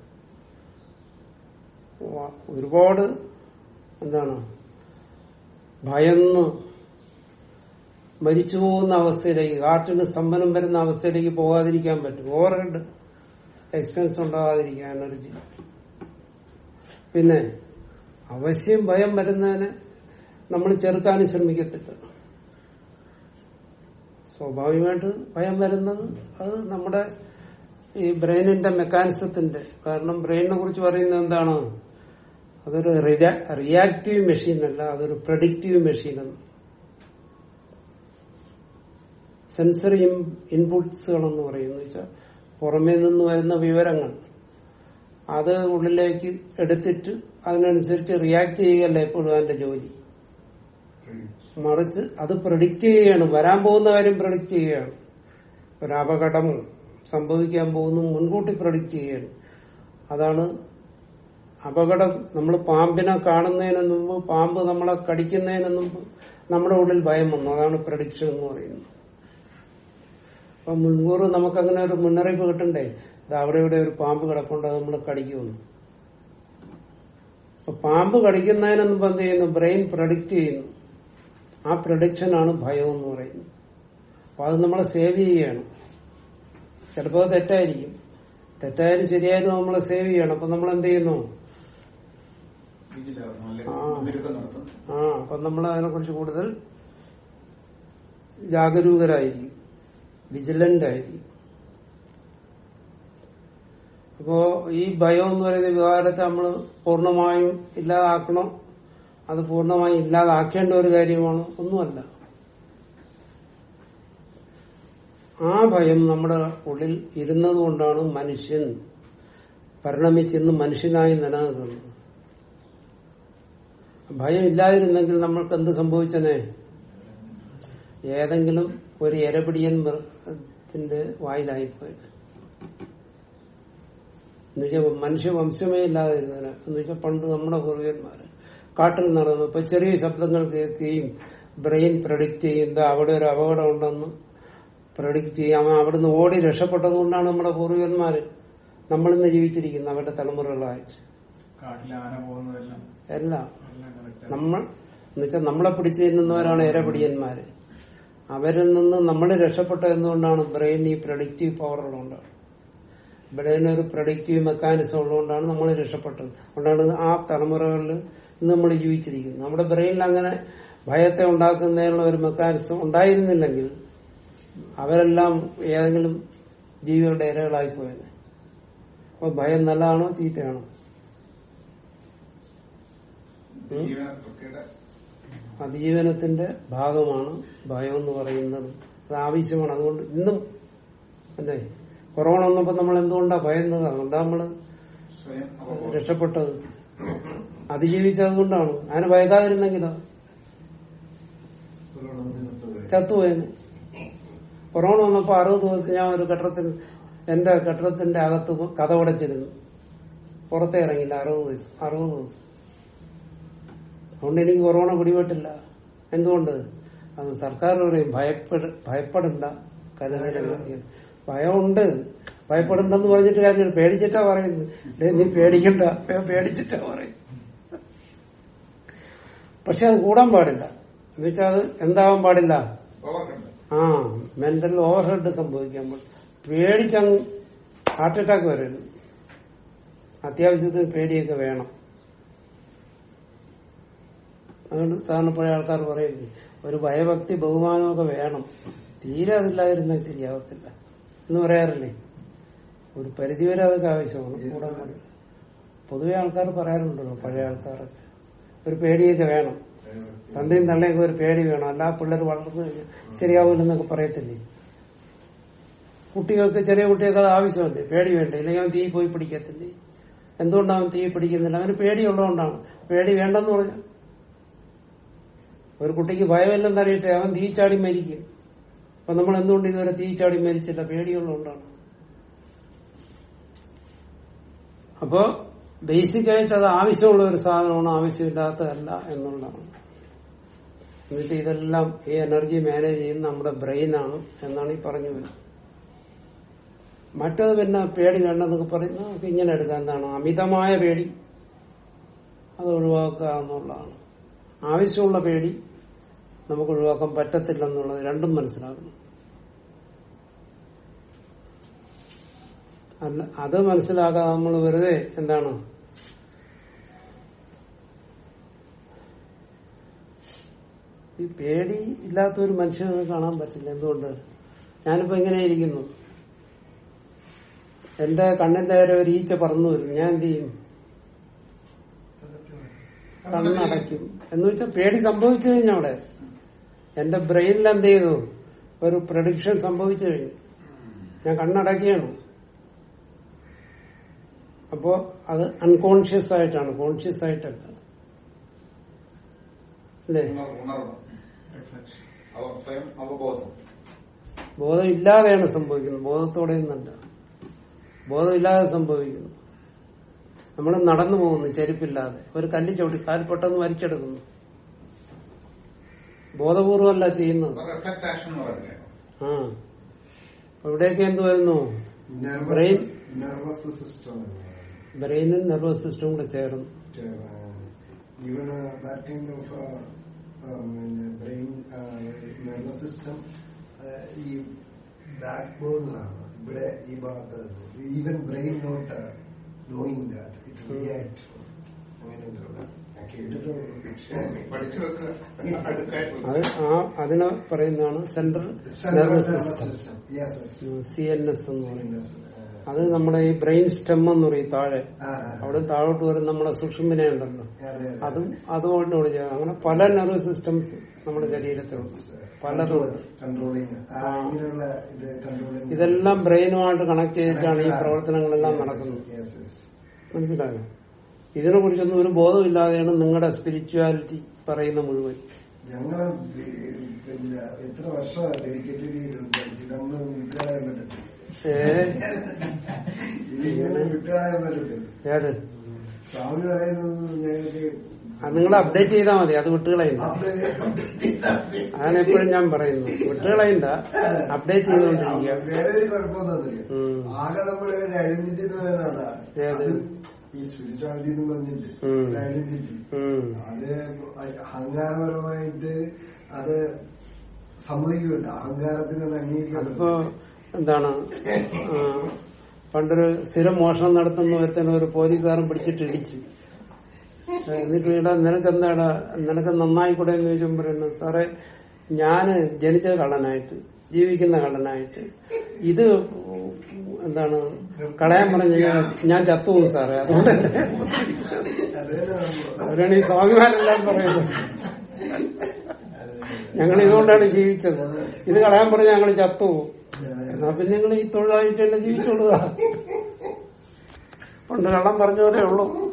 വ- ഒരുപാട് എന്താണ് ഭയന്ന് മരിച്ചു പോകുന്ന അവസ്ഥയിലേക്ക് ഹാർട്ടിന് സ്തംഭനം വരുന്ന അവസ്ഥയിലേക്ക് പോകാതിരിക്കാൻ പറ്റും ഓവർഹെഡ് എക്സ്പെൻസ് ഉണ്ടാകാതിരിക്കാൻ എനർജി പിന്നെ അവശ്യം ഭയം വരുന്നതിന് നമ്മൾ ചെറുക്കാനും ശ്രമിക്കത്തില്ല സ്വാഭാവികമായിട്ട് ഭയം വരുന്നത് അത് നമ്മുടെ ഈ ബ്രെയിനിന്റെ മെക്കാനിസത്തിന്റെ കാരണം ബ്രെയിനിനെ കുറിച്ച് പറയുന്നത് എന്താണ് അതൊരു റിയാക്റ്റീവ് മെഷീൻ അല്ല അതൊരു പ്രഡിക്റ്റീവ് മെഷീനാണ് സെൻസറി ഇൻപുട്സുകൾ എന്ന് പറയുന്നത് വെച്ചാൽ പുറമേ നിന്ന് വരുന്ന വിവരങ്ങൾ അത് ഉള്ളിലേക്ക് എടുത്തിട്ട് അതിനനുസരിച്ച് റിയാക്ട് ചെയ്യുകയല്ല എപ്പോഴും അതിന്റെ ജോലി മറിച്ച് അത് പ്രഡിക്റ്റ് ചെയ്യുകയാണ് വരാൻ പോകുന്ന കാര്യം പ്രഡിക്റ്റ് ചെയ്യുകയാണ് ഒരു അപകടം സംഭവിക്കാൻ പോകുന്നു മുൻകൂട്ടി പ്രഡിക്റ്റ് ചെയ്യുകയാണ് അതാണ് അപകടം നമ്മൾ പാമ്പിനെ കാണുന്നതിന് മുമ്പ് പാമ്പ് നമ്മളെ കടിക്കുന്നതിന് മുമ്പ് നമ്മുടെ ഉള്ളിൽ ഭയം വന്നു അതാണ് പ്രഡിക്ഷൻ എന്ന് പറയുന്നത് അപ്പൊ മുൻകൂർ നമുക്കങ്ങനെ ഒരു മുന്നറിയിപ്പ് കിട്ടണ്ടേ ഇത് അവിടെ ഇവിടെ ഒരു പാമ്പ് കിടപ്പുണ്ട് അത് നമ്മൾ കടിക്കുമെന്ന് അപ്പൊ പാമ്പ് കടിക്കുന്നതിന് മുമ്പ് എന്ത് ചെയ്യുന്നു ബ്രെയിൻ പ്രഡിക്റ്റ് ചെയ്യുന്നു ആ പ്രഡിക്ഷൻ ആണ് ഭയം എന്ന് പറയുന്നത് അപ്പൊ അത് നമ്മളെ സേവ് ചെയ്യുകയാണ് ചിലപ്പോൾ അത് തെറ്റായിരിക്കും തെറ്റായാലും ശരിയായാലും നമ്മളെ സേവ് ചെയ്യണം അപ്പൊ നമ്മൾ എന്ത് ചെയ്യുന്നു വിജിലാവുന്നു അല്ലെ ആ. മുൻതിരുക്കം നടത്തും ആ അപ്പൊ നമ്മൾ അതിനെക്കുറിച്ച് കൂടുതൽ ജാഗരൂകരായിരിക്കും വിജിലന്റ് ആയിരിക്കും അപ്പോ ഈ ഭയം എന്ന് പറയുന്ന വികാരത്തെ നമ്മൾ പൂർണ്ണമായും ഇല്ലാതാക്കണം അത് പൂർണ്ണമായും ഇല്ലാതാക്കേണ്ട ഒരു കാര്യമാണ് ഒന്നുമല്ല ആ ഭയം നമ്മുടെ ഉള്ളിൽ ഇരുന്നത് കൊണ്ടാണ് മനുഷ്യൻ പരിണമിച്ചെന്ന് മനുഷ്യനായി നിലനിൽക്കുന്നത് ഭയം ഇല്ലാതിരുന്നെങ്കിൽ നമ്മൾക്ക് എന്ത് സംഭവിച്ചനെ ഏതെങ്കിലും ഒരു എരപിടിയൻ മൃഗത്തിന്റെ വായിലായിപ്പോയത് എന്നുവെച്ചാൽ മനുഷ്യവംശമേ ഇല്ലാതിരുന്നതിന് എന്നുവെച്ചാൽ പണ്ട് നമ്മുടെ പൂർവികന്മാര് കാട്ടിൽ നടന്നു ഇപ്പൊ ചെറിയ ശബ്ദങ്ങൾ കേൾക്കുകയും ബ്രെയിൻ പ്രഡിക്റ്റ് ചെയ്യുന്നത് അവിടെ ഒരു അപകടം ഉണ്ടെന്ന് പ്രഡിക്റ്റ് ചെയ്യാം അവിടുന്ന് ഓടി രക്ഷപ്പെട്ടതുകൊണ്ടാണ് നമ്മുടെ പൂർവികന്മാര് നമ്മളിന്ന് ജീവിച്ചിരിക്കുന്നത് അവരുടെ തലമുറകളായിട്ട് കാട്ടിലെ ആന പോകുന്നതെല്ലാം എല്ലാം എല്ലാം correct ആണ്. നമ്മൾ എന്നുവെച്ചാൽ നമ്മളെ പിടിച്ചു തിന്നുന്നവരാണ് ഇരപിടിയന്മാര് അവരിൽ നിന്ന് നമ്മൾ രക്ഷപ്പെട്ട എന്തുകൊണ്ടാണ് ബ്രെയിൻ ഈ പ്രഡിക്റ്റീവ് പവർ ഉള്ളതുകൊണ്ടാണ് ബ്രെയിൻ ഒരു പ്രഡിക്റ്റീവ് മെക്കാനിസം ഉള്ളതുകൊണ്ടാണ് നമ്മൾ രക്ഷപ്പെട്ടത് അതുകൊണ്ടാണ് ആ തലമുറകളിൽ ഇന്ന് നമ്മൾ ജീവിച്ചിരിക്കുന്നത് നമ്മുടെ ബ്രെയിനിൽ അങ്ങനെ ഭയത്തെ ഉണ്ടാക്കുന്നതിനുള്ള ഒരു മെക്കാനിസം ഉണ്ടായിരുന്നില്ലെങ്കിൽ അവരെല്ലാം ഏതെങ്കിലും ജീവികളുടെ ഇരകളായി പോയത് അപ്പൊ ഭയം നല്ലതാണോ ചീത്തയാണോ ഉം? ജീവന പ്രക്രിയയുടെ അതിജീവനത്തിന്റെ ഭാഗമാണ് ഭയം എന്ന് പറയുന്നത് അത് ആവശ്യമാണ് അതുകൊണ്ട് ഇന്നും അല്ലേ കൊറോണ വന്നപ്പോ നമ്മൾ എന്തുകൊണ്ടാ ഭയന്നത് അതുകൊണ്ടാ നമ്മള് സ്വയം അവബോധം രക്ഷപ്പെട്ടത് അതിജീവിച്ചത് കൊണ്ടാണ് അതിനെ ഭയക്കാതിരുന്നെങ്കിലോ ചത്തുപോയേനെ കൊറോണ വന്നപ്പോ അറുപത് ദിവസം ഞാൻ ഒരു കെട്ടിടത്തിൽ എന്റെ കെട്ടിടത്തിന്റെ അകത്ത് കഥ ഉടച്ചിരുന്നു പുറത്തേ ഇറങ്ങില്ല അറുപത് ദിവസം അറുപത് ദിവസം അതുകൊണ്ട് എനിക്ക് കൊറോണ പിടിപെട്ടില്ല എന്തുകൊണ്ട് അത് സർക്കാർ പറയും ഭയപ്പെട ഭയപ്പെടണ്ട കരുതലുകൾ ഭയമുണ്ട് ഭയപ്പെടണ്ടെന്ന് പറഞ്ഞിട്ട് കാര്യമില്ല പേടിച്ചിട്ടാ പറയുന്നത് ഡേ നീ പേടിക്കണ്ട ഞാൻ പേടിച്ചിട്ടാ പറയും പക്ഷെ അത് കൂടാൻ പാടില്ല എന്നുവെച്ചാൽ അത് എന്താവാൻ പാടില്ല ഓവർകണ്ട് ആ മെന്റൽ ഓവർഹെഡ് സംഭവിക്കാൻ പാടില്ല പേടിച്ചങ്ങ് ഹാർട്ട് അറ്റാക്ക് വരരുത് അത്യാവശ്യത്തിന് പേടിയൊക്കെ വേണം അതുകൊണ്ട് സാധാരണ പഴയ ആൾക്കാർ പറയുന്നത് ഒരു ഭയഭക്തി ബഹുമാനമൊക്കെ വേണം തീരെ അതില്ലാതിരുന്നാൽ ശരിയാവത്തില്ല എന്ന് പറയാറില്ലേ ഒരു പരിധിവരെ അതൊക്കെ ആവശ്യമാണ് കൂടാൻ പാടില്ല പൊതുവെ ആൾക്കാർ പറയാറുണ്ടല്ലോ പഴയ ആൾക്കാരൊക്കെ ഒരു പേടിയൊക്കെ വേണം തന്റെയും തള്ളയൊക്കെ ഒരു പേടി വേണം അല്ലാ പിള്ളേർ വളർന്നു കഴിഞ്ഞാൽ ശരിയാവില്ലെന്നൊക്കെ പറയത്തില്ലേ കുട്ടികൾക്ക് ചെറിയ കുട്ടികൾക്ക് അത് ആവശ്യമല്ലേ പേടി വേണ്ടേ ഇല്ലെങ്കിൽ അവൻ തീ പോയി പിടിക്കത്തില്ലേ എന്തുകൊണ്ടാണ് അവൻ തീ പിടിക്കുന്നില്ല അവന് പേടിയുള്ളതുകൊണ്ടാണ് പേടി വേണ്ടെന്ന് പറഞ്ഞു ഒരു കുട്ടിക്ക് ഭയമില്ലെന്ന് അറിയട്ടെ അവൻ തീ ചാടി മരിക്കും അപ്പൊ നമ്മൾ എന്തുകൊണ്ട് ഇതുവരെ തീ ചാടി മരിച്ചില്ല പേടിയുള്ളതുകൊണ്ടാണ് അപ്പോ ബേസിക്കായിട്ട് അത് ആവശ്യമുള്ള ഒരു സാധനമാണ് ആവശ്യമില്ലാത്തതല്ല എന്നുള്ളതാണ് എന്നുവെച്ചാൽ ഇതെല്ലാം ഈ എനർജി മാനേജ് ചെയ്യുന്ന നമ്മുടെ ബ്രെയിനാണ് എന്നാണ് ഈ പറഞ്ഞു വരുന്നത് മറ്റത് പിന്നെ പേടി വേണ്ടെന്നൊക്കെ പറയുന്നത് നമുക്ക് ഇങ്ങനെ എടുക്കാൻ എന്താണ് അമിതമായ പേടി അത് ഒഴിവാക്കുക എന്നുള്ളതാണ് ആവശ്യമുള്ള പേടി നമുക്ക് ഒഴിവാക്കാൻ പറ്റത്തില്ലെന്നുള്ളത് രണ്ടും മനസ്സിലാക്കണം അല്ല അത് മനസ്സിലാക്കാതെ നമ്മൾ വെറുതെ എന്താണ് ഈ പേടി ഇല്ലാത്ത ഒരു മനുഷ്യനെ കാണാൻ പറ്റില്ല എന്തുകൊണ്ട് ഞാനിപ്പോ ഇങ്ങനെ ഇരിക്കുന്നു എന്റെ കണ്ണിന്റെ നേരെ ഒരു ഈച്ച പറന്നു വരും ഞാൻ എന്ത് ചെയ്യും കണ്ണടയ്ക്കും എന്ന് വെച്ചാൽ പേടി സംഭവിച്ചു കഴിഞ്ഞു അവിടെ എന്റെ ബ്രെയിനിൽ എന്ത് ചെയ്തു ഒരു പ്രഡിക്ഷൻ സംഭവിച്ചു കഴിഞ്ഞു ഞാൻ കണ്ണടക്കുകയാണ് അപ്പോ അത് അൺകോൺഷ്യസ് ആയിട്ടാണ് കോൺഷ്യസ് ആയിട്ടല്ല അല്ലേ ഉണർവ് ഉണർവ് അവ സ്വയം അവബോധം ബോധം ഇല്ലാതെയാണ് സംഭവിക്കുന്നത് ബോധത്തോടെ ഒന്നല്ല ബോധം ഇല്ലാതെ സംഭവിക്കുന്നു നമ്മൾ നടന്നു പോകുന്നു ചെരുപ്പില്ലാതെ ഒരു കല്ല് ചവിട്ടി കാൽ പെട്ടെന്ന് വലിച്ചെടുക്കുന്നു ബോധപൂർവമല്ല ചെയ്യുന്നത് റിഫ്ലക്ട് ആക്ഷൻ എന്ന് പറയുന്നത് ആ അപ്പൊ ഇവിടെയൊക്കെ എന്ത് വരുന്നു Brain- നെർവസ് നെർവസ് സിസ്റ്റം ബ്രെയിനും നെർവസ് സിസ്റ്റവും കൂടെ ചേർന്നു even that kind of brain nervous system ഈ ബാക്ക് ബോണിലാണ് ഇവിടെ ഈ ഭാഗത്ത് even brain not knowing that it react അങ്ങനെയുള്ള ഞാൻ കേട്ടിട്ടുള്ളൂ പഠിച്ചു വെക്കുക അടുക്കായിട്ട് അത് ആ അതിനെ പറയുന്നതാണ് central nervous system C N S എന്ന് പറയുന്നത് അത് നമ്മുടെ ഈ ബ്രെയിൻ സ്റ്റെം എന്ന് പറയും താഴെ അവിടെ താഴോട്ട് വരുന്ന നമ്മുടെ സുഷുമ്പിനെ ഉണ്ടല്ലോ അതും അതുകൊണ്ടോട് ചെയ്യാം അങ്ങനെ പല നെർവസ് സിസ്റ്റംസ് നമ്മുടെ ശരീരത്തിലുണ്ട് പലതും ഉണ്ട്. കൺട്രോളിങ് ഇങ്ങനെയുള്ള ഇത് കൺട്രോളിങ് ഇതെല്ലാം ബ്രെയിനുമായിട്ട് കണക്ട് ചെയ്തിട്ടാണ് ഈ പ്രവർത്തനങ്ങളെല്ലാം നടക്കുന്നത് മനസ്സിലായോ ഇതിനെ കുറിച്ചൊന്നും ഒരു ബോധമില്ലാതെയാണ് നിങ്ങളുടെ സ്പിരിച്വാലിറ്റി പറയുന്ന മുഴുവൻ ഞങ്ങള് വി- പിന്നെ എത്ര വർഷമാണ് ഡെഡിക്കേറ്റ് ചെയ്ത് നമ്മൾ വിട്ടുകളയാൻ പറ്റത്തില്ല ഏ ഇതിങ്ങനെ വിട്ടുകളയാൻ പറ്റത്തില്ല ഏത് സ്വാമി പറയുന്നത് ഞങ്ങൾക്ക് അത് നിങ്ങൾ അപ്ഡേറ്റ് ചെയ്താൽ മതി അത് വിട്ടുകളയണ്ട അതാണ് എപ്പോഴും ഞാൻ പറയുന്നു വിട്ടുകളയണ്ട അപ്ഡേറ്റ് ചെയ്തുകൊണ്ടിരിക്കുക വേറെ ഒരു കുഴപ്പമൊന്നുമില്ല ഉം. ആകെ നമ്മുടെ ഒരു ഐഡന്റിറ്റി എന്ന് പറയുന്നത് അതാണ് ഏത്? അത് ഈ സ്പിരിച്വാലിറ്റി എന്ന് പറഞ്ഞിട്ട് ഉം. ഐഡന്റിറ്റി ഉം. അത് അഹങ്കാരപരമായിട്ട് അത് സമ്മതിക്കില്ല അഹങ്കാരത്തിന് അത് അംഗീകരിക്കാൻ അതിപ്പോ എന്താണ് ആ, പണ്ടൊരു സ്ഥിരം മോഷണം നടത്തുന്ന ഒരുത്തനെ ഒരു പോലീസുകാരൻ പിടിച്ചിട്ട് ഇടിച്ച് എന്നിട്ട് ഇടാ നിനക്ക് എന്താടാ നിനക്ക് നന്നായി കൂടെ എന്ന് ചോദിച്ചും പറയുന്നു സാറേ ഞാന് ജനിച്ച കള്ളനായിട്ട് ജീവിക്കുന്ന കള്ളനായിട്ട് ഇത് എന്താണ് കളയാൻ പറഞ്ഞ ഞാൻ- ഞാൻ ചത്തുപോകും സാറേ അതുകൊണ്ട് എന്നെ അത് തന്നെ നമ്മള് അവരാണ് ഈ സ്വാമിമാരെല്ലാം പറയുന്നത് ഞങ്ങൾ ഇതുകൊണ്ടാണ് ജീവിച്ചത് ഇത് കളയാൻ പറഞ്ഞ ഞങ്ങൾ ചത്തുപോകും എന്നാ പിന്നെ നിങ്ങൾ ഈ തൊഴിലായിട്ട് തന്നെ ജീവിച്ചോളുക പണ്ട് കള്ളം പറഞ്ഞ പോലെ ഉള്ളൂ